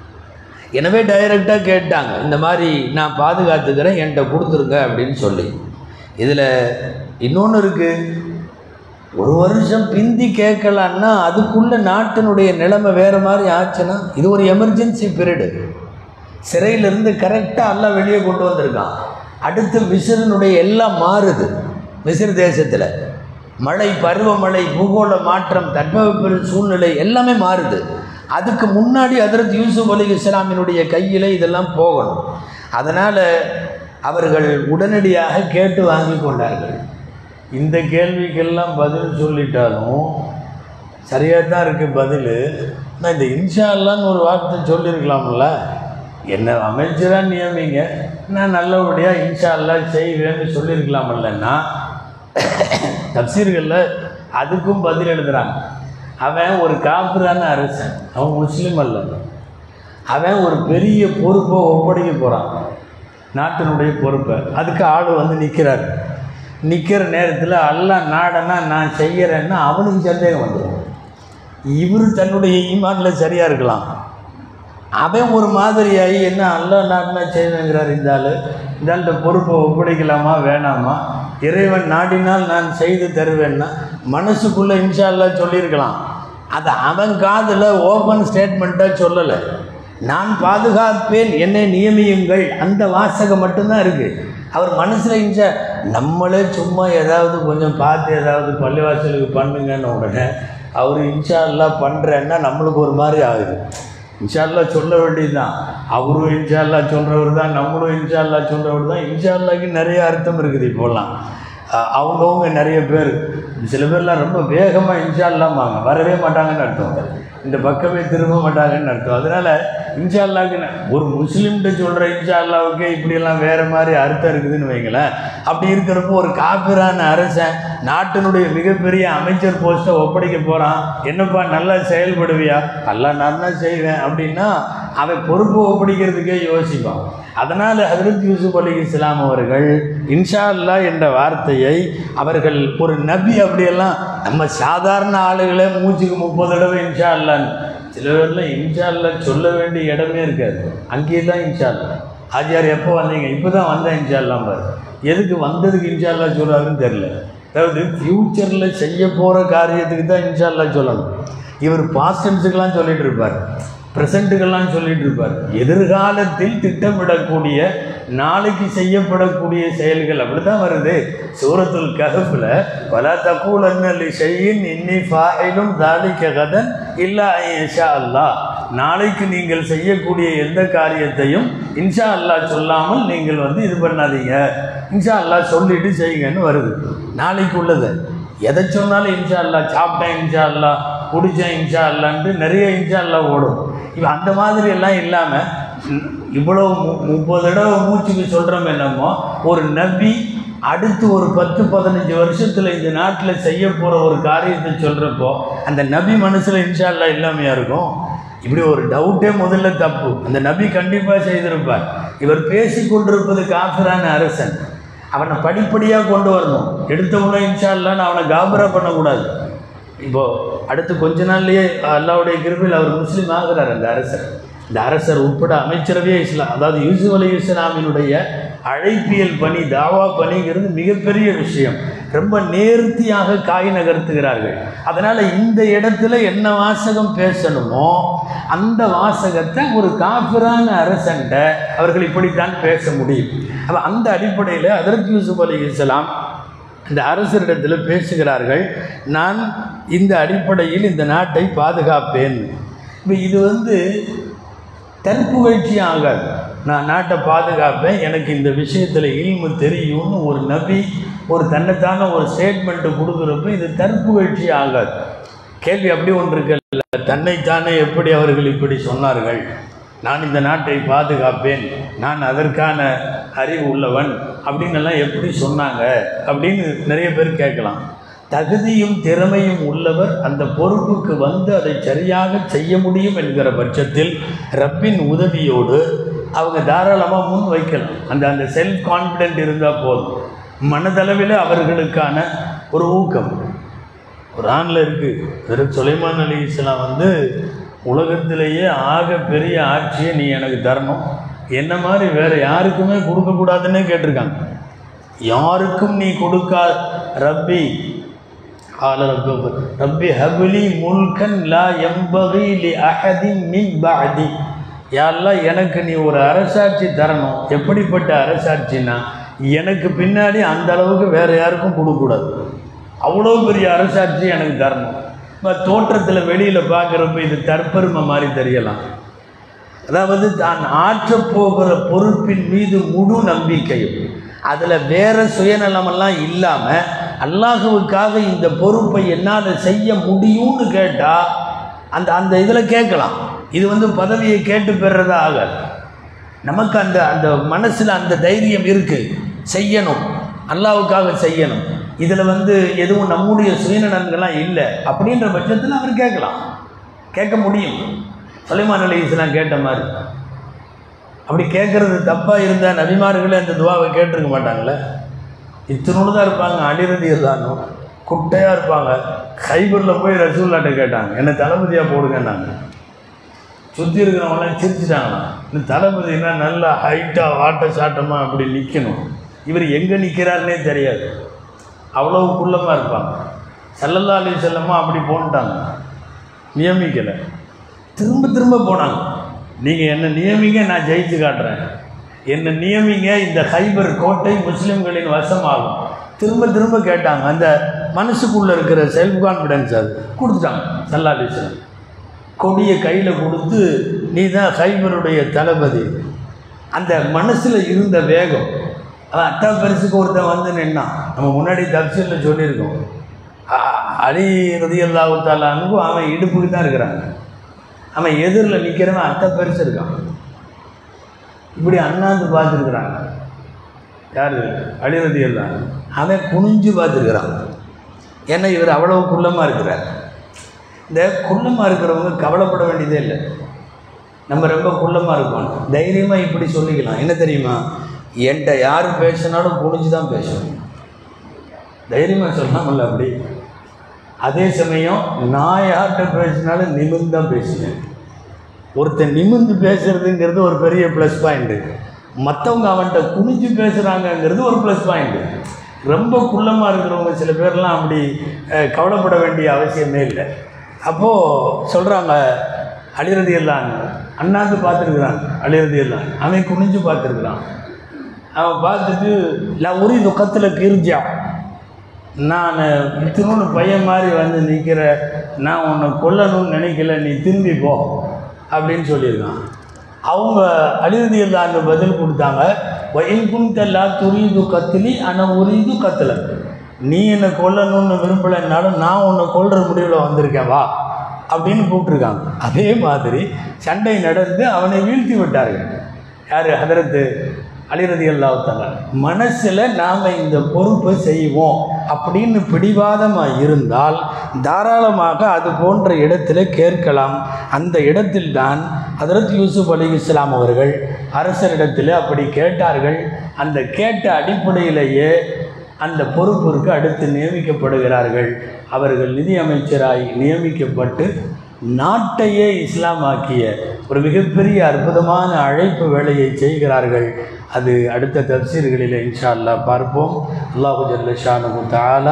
எனவே டைரெக்டாக கேட்டாங்க இந்த மாதிரி நான் பாதுகாத்துக்கிறேன் என்கிட்ட கொடுத்துருங்க அப்படின்னு சொல்லி இதில் இன்னொன்று இருக்குது ஒரு வருஷம் பிந்தி கேட்கலான்னா அதுக்குள்ளே நாட்டினுடைய நிலைமை வேறு மாதிரி ஆச்சுன்னா இது ஒரு எமர்ஜென்சி பீரியடு சிறையிலிருந்து கரெக்டாக எல்லாம் வெளியே கொண்டு வந்திருக்கான் அடுத்து மிஸ்ரினுடைய எல்லாம் மாறுது மிஸ்ர் தேசத்தில் மழை பருவமழை பூகோள மாற்றம் தட்பவெப்ப சூழ்நிலை எல்லாமே மாறுது அதுக்கு முன்னாடி ஹதரத் யூசுப் அலி இஸ்லாமினுடைய கையில் இதெல்லாம் போகணும் அதனால் அவர்கள் உடனடியாக கேட்டு வாங்கி கொண்டார்கள் இந்த கேள்விக்கெல்லாம் பதில் சொல்லிட்டாலும் சரியாக தான் இருக்குது பதில் நான் இந்த இன்ஷா அல்லான்னு ஒரு வார்த்தை சொல்லியிருக்கலாம்ல என்ன அமைச்சராக நியமிங்க நான் நல்லபடியாக இன்ஷா அல்லா செய்வேன்னு சொல்லியிருக்கலாமல்லன்னா தப்சீர்களில் அதுக்கும் பதில் எழுதுகிறாங்க அவன் ஒரு காப்பிரான அரசன் அவன் முஸ்லீம் அல்ல அவன் ஒரு பெரிய பொறுப்பை ஒப்படைக்க போகிறான் நாட்டினுடைய பொறுப்பை அதுக்கு ஆள் வந்து நிற்கிறார் நிற்கிற நேரத்தில் அல்லா நாடனா நான் செய்கிறேன்னா அவனுக்கு சந்தேகம் வந்துடும் இவர் தன்னுடைய ஈமானில் சரியாக இருக்கலாம் அவன் ஒரு மாதிரியாகி என்ன அல்லா நாட்டினா செய்வேங்கிறார் இந்த ஆள் இந்த ஆள்கிட்ட பொறுப்பை ஒப்படைக்கலாமா வேணாமா இறைவன் நாடினால் நான் செய்து தருவேன்னா மனசுக்குள்ளே இன்ஷா அல்லா சொல்லியிருக்கலாம் அது அவன் காதில் ஓப்பன் ஸ்டேட்மெண்ட்டாக சொல்லலை நான் பாதுகாப்பேன் என்னை நியமியுங்கள் அந்த வாசகம் மட்டும்தான் இருக்குது அவர் மனசில் இன்ஷா நம்மளே சும்மா ஏதாவது கொஞ்சம் பார்த்து ஏதாவது பள்ளிவாசலுக்கு பண்ணுங்கன்னு உடனே அவர் இன்ஷா அல்லா பண்ணுறேன்னா நம்மளுக்கு ஒரு மாதிரி ஆகுது இன்ஷா அல்லா சொல்ல வேண்டியதுதான் அவரும் இன்ஷா அல்லா சொல்கிறவர் தான் நம்மளும் இன்ஷா அல்லா சொல்கிறவர் தான் இன்ஷா அல்லாக்கு நிறைய அர்த்தம் இருக்குது இப்போல்லாம் அஹ் அவங்கவங்க நிறைய பேர் சில பேர்லாம் ரொம்ப வேகமாக இன்ஷா அல்லாமாங்க வரவே மாட்டாங்கன்னு அர்த்தம் இந்த பக்கமே திரும்ப மாட்டாங்கன்னு அர்த்தம் அதனால் இன்ஷா அல்லாவுக்கு ந- ஒரு முஸ்லீம்கிட்ட சொல்கிற இன்ஷா அல்லாவுக்கு இப்படியெல்லாம் வேறு மாதிரி அர்த்தம் இருக்குதுன்னு வைங்களேன் அப்படி இருக்கிறப்போ ஒரு காப்பிரான அரசன் நாட்டினுடைய மிகப்பெரிய அமைச்சர் போஸ்ட்டை ஒப்படைக்க போகிறான் என்னப்பா நல்லா செயல்படுவியா நல்லா நான் தான் செய்வேன் அப்படின்னா அவன் பொறுப்பு ஒப்படைக்கிறதுக்கே யோசிப்பான் அதனால் ஹஜரத் யூசுப் அலி இஸ்லாம் அவர்கள் இன்ஷா அல்லாஹ் என்ற வார்த்தையை அவர்கள் ஒரு நபி அப்படியெல்லாம் நம்ம சாதாரண ஆளுகளே மூச்சுக்கு முப்பது தடவை இன்ஷா அல்லான்னு சில பேர்லாம் இன்ஷா அல்லா சொல்ல வேண்டிய இடமே இருக்காது அங்கேயே தான் இன்ஷா அல்லா ஆஜியார் எப்போ வந்தீங்க இப்போ தான் வந்தேன் இன்ஷா அல்லாம் பாரு எதுக்கு வந்ததுக்கு இன்ஷா அல்லா சொல்கிறாருன்னு தெரில அதாவது ஃப்யூச்சரில் செய்ய போகிற காரியத்துக்கு தான் இன்ஷா அல்லா சொல்லணும் இவர் பாஸ்டன்ஸுக்கெல்லாம் சொல்லிட்டு இருப்பார் ப்ரெசண்ட்டுக்கெல்லாம் சொல்லிட்டு இருப்பார் எதிர்காலத்தில் திட்டமிடக்கூடிய நாளைக்கு செய்யப்படக்கூடிய செயல்கள் அப்படி தான் வருது சூரத்துல் கஹஃபில் பல தக்கூலன்னலி செய்யின் இன்னி ஃபாயிலும் தாலிக்க கதன் இல்லா இன்ஷா அல்லாஹ் நாளைக்கு நீங்கள் செய்யக்கூடிய எந்த காரியத்தையும் இன்ஷா அல்லாஹ் சொல்லாமல் நீங்கள் வந்து இது பண்ணாதீங்க இன்ஷா அல்லாஹ் சொல்லிட்டு செய்யுங்கன்னு வருது நாளைக்கு உள்ளது எதை சொன்னாலும் இன்ஷா அல்லாஹ் சாப்பிட்டேன் இன்ஷா அல்லாஹ் குடித்தேன் இன்ஷா அல்லான்ட்டு நிறைய இன்ஷா அல்லாஹ் ஓடும் இப்போ அந்த மாதிரி எல்லாம் இல்லாமல் இவ்வளோ மு- முப்பது தடவை மூச்சுக்கு சொல்கிறோம் என்னமோ ஒரு நபி அடுத்து ஒரு பத்து பதினஞ்சு வருஷத்தில் இந்த நாட்டில் செய்ய போகிற ஒரு காரியத்தை சொல்கிறப்போ அந்த நபி மனசில் இன்ஷா அல்லாஹ் இல்லாமையா இருக்கும் இப்படி ஒரு டவுட்டே முதல்ல தப்பு அந்த நபி கண்டிப்பாக செய்திருப்பார் இவர் பேசி கொண்டிருப்பது காஃபிரான அரசன் அவனை படிப்படியாக கொண்டு வரணும் எடுத்த உடனே இன்ஷா அல்லான்னு அவனை காபரா பண்ணக்கூடாது இப்போ அடுத்து கொஞ்ச நாள்லயே அல்லாவுடைய கிருபையில் அவர் முஸ்லீம் ஆகிறார் அந்த அரசர் இந்த அரசர் உட்பட அமைச்சரவே இஸ்லாம் அதாவது யூசுப் அலி இஸ்லாமினுடைய அழைப்பியல் பணி தாவா பணிங்கிறது மிகப்பெரிய விஷயம் ரொம்ப நேர்த்தியாக காய் நகர்த்துகிறார்கள் அதனால் இந்த இடத்துல என்ன வாசகம் பேசணுமோ அந்த வாசகத்தை ஒரு காபிரான அரசன்ட்ட அவர்கள் இப்படித்தான் பேச முடியும் அப்போ அந்த அடிப்படையில் அதற்கு யூசுப் அலி இஸ்லாம் இந்த அரசரிடத்தில் பேசுகிறார்கள் நான் இந்த அடிப்படையில் இந்த நாட்டை பாதுகாப்பேன் இப்போ இது வந்து தற்புகழ்ச்சி ஆகாது நான் நாட்டை பாதுகாப்பேன் எனக்கு இந்த விஷயத்தில் இல்மு தெரியும்னு ஒரு நபி ஒரு தன்னைத்தான ஒரு ஸ்டேட்மெண்ட்டு கொடுக்குறப்ப இது தற்புகழ்ச்சி ஆகாது கேள்வி அப்படி ஒன்று இருக்குல்ல தன்னைத்தானே எப்படி அவர்கள் இப்படி சொன்னார்கள் நான் இந்த நாட்டை பாதுகாப்பேன் நான் அதற்கான அறிவு உள்ளவன் அப்படின்னு எல்லாம் எப்படி சொன்னாங்க அப்படின்னு நிறைய பேர் கேட்கலாம் தகுதியும் திறமையும் உள்ளவர் அந்த பொறுப்புக்கு வந்து அதை சரியாக செய்ய முடியும் என்கிற பட்சத்தில் ரப்பின் உதவியோடு அவங்க தாராளமாக முன் வைக்கலாம் அந்த அந்த செல்ஃப் கான்ஃபிடென்ட் இருந்தால் போதும் மனதளவில் அவர்களுக்கான ஒரு ஊக்கம் குரானில் இருக்குது திரு சுலைமான் அலி இஸ்லாம் வந்து உலகத்திலேயே ஆக பெரிய ஆட்சியை நீ எனக்கு தரணும் என்ன மாதிரி வேறு யாருக்குமே கொடுக்கக்கூடாதுன்னே கேட்டிருக்காங்க யாருக்கும் நீ கொடுக்கா ரப்பி ஆல ரப்பு ரப்பி ஹபுலி முல்கன் லா எம்பகி லி அஹதி மின் பாதி யாரெல்லாம் எனக்கு நீ ஒரு அரசாட்சி தரணும் எப்படிப்பட்ட அரசாட்சின்னா எனக்கு பின்னாடி அந்த அளவுக்கு வேறு யாருக்கும் கொடுக்கக்கூடாது அவ்வளோ பெரிய அரசாட்சி எனக்கு தரணும் இப்போ தோற்றத்தில் வெளியில் பார்க்குறப்ப இது தற்பெருமை மாதிரி தெரியலாம் அதாவது தான் ஆற்றப் போகிற பொறுப்பின் மீது முழு நம்பிக்கையும் அதில் வேற சுயநலமெல்லாம் இல்லாமல் அல்லாஹுவுக்காக இந்த பொறுப்பை என்னால் செய்ய முடியும்னு கேட்டால் அந்த அந்த இதில் கேட்கலாம் இது வந்து பதவியை கேட்டு பெறுறதா ஆகாது நமக்கு அந்த அந்த மனசில் அந்த தைரியம் இருக்குது செய்யணும் அல்லாவுக்காக செய்யணும் இதில் வந்து எதுவும் நம்முடைய சுயநலன்கள்லாம் இல்லை அப்படின்ற பட்சத்தில் அவர் கேட்கலாம் கேட்க முடியும் சுலைமான் அலி இஸ்லாம் கேட்ட மாதிரி அப்படி கேட்குறது தப்பாக இருந்தால் நபிமார்களே அந்த துவாவை கேட்டிருக்க மாட்டாங்களே இத்தனோடு தான் இருப்பாங்க அடிரதி இருந்தாலும் குட்டையாக இருப்பாங்க ஹைபரில் போய் ரசூல்லாட்ட கேட்டாங்க என்ன தளபதியாக போடுங்கன்னாங்க சுற்றி இருக்கிறவங்களாம் சிரிச்சிட்டாங்களாம் இந்த தளபதினா நல்லா ஹைட்டாக வாட்ட சாட்டமாக அப்படி நிற்கணும் இவர் எங்கே நிற்கிறாருனே தெரியாது அவ்வளோ குள்ளமாக இருப்பாங்க சல்லல்லா அலி செல்லமா அப்படி போன்ட்டாங்க நியமிக்கலை திரும்ப திரும்ப போனாங்க நீங்கள் என்னை நியமிங்க நான் ஜெயிச்சு காட்டுறேன் என்னை நியமிங்க இந்த ஹைபர் கோட்டை முஸ்லீம்களின் வசமாகும் திரும்ப திரும்ப கேட்டாங்க அந்த மனசுக்குள்ளே இருக்கிற செல்ஃப் கான்ஃபிடென்ஸ் அது கொடுத்துட்டாங்க சல்லா அலி செல்லம் கொடியை கையில் கொடுத்து நீ தான் ஹைபருடைய தளபதி அந்த மனசில் இருந்த வேகம் அவன் அத்தா பெருசுக்கு ஒருத்தன் வந்து நின்னான் நம்ம முன்னாடி தப்சீலில் சொல்லியிருக்கோம் அ- அலி ரதி அல்லாவுத்தாலானுக்கும் அவன் இடுப்புக்கு தான் இருக்கிறாங்க அவன் எதிரில் நிற்கிறவன் அத்தை பெருசு இருக்கான் இப்படி அண்ணாந்து பார்த்துருக்குறாங்க யார் அலி ரதி அல்லா அவன் குனிஞ்சு பார்த்துருக்குறான் ஏன்னா இவர் அவ்வளவு குள்ளமாக இருக்கிறார் இந்த குள்ளமாக இருக்கிறவங்க கவலைப்பட வேண்டியதே இல்லை நம்ம ரொம்ப குள்ளமாக இருக்கோம் தைரியமாக இப்படி சொல்லிக்கலாம் என்ன தெரியுமா என்கிட்ட யார் பேசினாலும் குனிஞ்சு தான் பேசணும் தைரியமாக சொல்லாமல்ல அப்படி அதே சமயம் நான் யார்கிட்ட பேசினாலும் நிமிர்ந்து தான் பேசுவேன் ஒருத்தன் நிமிர்ந்து பேசுறதுங்கிறது ஒரு பெரிய ப்ளஸ் பாயிண்ட்டு மற்றவங்க அவன்கிட்ட குனிஞ்சு பேசுகிறாங்கங்கிறது ஒரு ப்ளஸ் பாயிண்ட்டு ரொம்ப குள்ளமாக இருக்கிறவங்க சில பேர்லாம் அப்படி அஹ், கவலைப்பட வேண்டிய அவசியமே இல்லை அப்போது சொல்கிறாங்க அழிறது எல்லாம் அண்ணாந்து பார்த்துருக்குறான் அழிறது எல்லாம் அவன் குனிஞ்சு பார்த்துருக்குறான் அவன் பார்த்துட்டு நான் உரி துக்கத்தில் கிரிஞ்சான் நான் இத்தினோடு பையன் மாதிரி வந்து நிற்கிற நான் உன்னை கொல்லணும்னு நினைக்கல நீ திரும்பி போ அப்படின்னு சொல்லியிருக்கான் அவங்க அழிவுதியில் அந்த பதில் கொடுத்தாங்க வயல் குந்தல்லா துரிது கத்திலி ஆனால் உரிது கத்தல நீ என்னை கொல்லணும்னு விரும்பலைன்னாலும் நான் உன்னை கொல்ற முடிவில் வந்திருக்கேன் வா அப்படின்னு கூப்பிட்ருக்காங்க அதே மாதிரி சண்டை நடந்து அவனை வீழ்த்தி விட்டார்கள் யார் ஹதரத்து அலிரதி அல்லாத்தால மனசில் நாம் இந்த பொறுப்பை செய்வோம் அப்படின்னு பிடிவாதமாக இருந்தால் தாராளமாக அது போன்ற இடத்துல கேட்கலாம் அந்த இடத்தில்தான் ஹதரத் யூசுப் அலி இஸ்லாம் அவர்கள் அரசரிடத்தில் அப்படி கேட்டார்கள் அந்த கேட்ட அடிப்படையிலேயே அந்த பொறுப்பிற்கு அடுத்து நியமிக்கப்படுகிறார்கள் அவர்கள் நிதி அமைச்சராய் நியமிக்கப்பட்டு நாட்டையே இஸ்லாமாக்கிய ஒரு மிகப்பெரிய அற்புதமான அழைப்பு வேலையை செய்கிறார்கள் அது அடுத்த தப்சீர்களில் இன்ஷா அல்லாஹ் பார்ப்போம் அல்லாஹு ஜல்ல ஷானு தாலா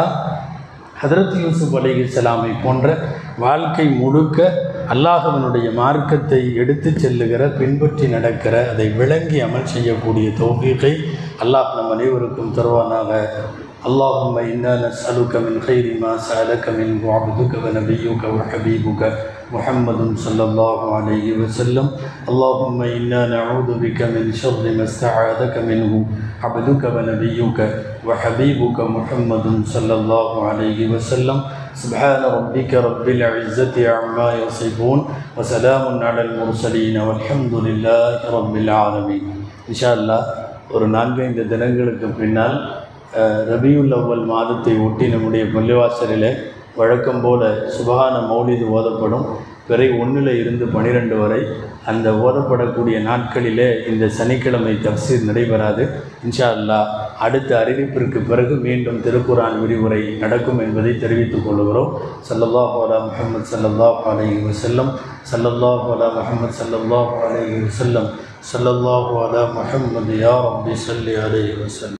ஹதரத் யூசுப் அலி இஸ்லாமை போன்ற வாழ்க்கை முழுக்க அல்லாஹவனுடைய மார்க்கத்தை எடுத்து செல்லுகிற பின்பற்றி நடக்கிற அதை விளங்கி அமல் செய்யக்கூடிய தௌஃபீகை அல்லாஹ் நம் அனைவருக்கும் தருவானாக اللهم إنا نسألك من خير ما سألك منه عبدك ونبيك وحبيبك محمد صلى الله عليه وسلم اللهم إنا نعوذ بك من شر ما استعاذك منه عبدك ونبيك وحبيبك محمد صلى الله عليه وسلم سبحان ربك رب العزة عما يصفون وسلام على المرسلين والحمد لله رب العالمين إن شاء الله ஒரு நான்கைந்து தினங்களுக்கு பின்னால் அஹ், ரபியுல் அவ்வல் மாதத்தை ஒட்டி நம்முடைய பள்ளிவாசலில் வழக்கம் போல சுபகான மௌலிது ஓதப்படும் பிறை ஒன்றில் இருந்து பனிரெண்டு வரை அந்த ஓதப்படக்கூடிய நாட்களிலே இந்த சனிக்கிழமை தப்சீர் நடைபெறாது இன்ஷா அல்லாஹ் அடுத்த அறிவிப்பிற்கு பிறகு மீண்டும் திருக்குரான் விரிவுரை நடக்கும் என்பதை தெரிவித்துக் கொள்கிறோம் சல்லல்லாஹு அலா முஹம்மது சல்லல்லாஹு அலைஹி வஸல்லம் சல்லல்லாஹு அலா முஹம்மது சல்லல்லாஹு அலைஹி வஸல்லம் சல்லல்லாஹு அலா முஹம்மது யா ரப்பி ஸல்லி அலைஹி வஸல்லம்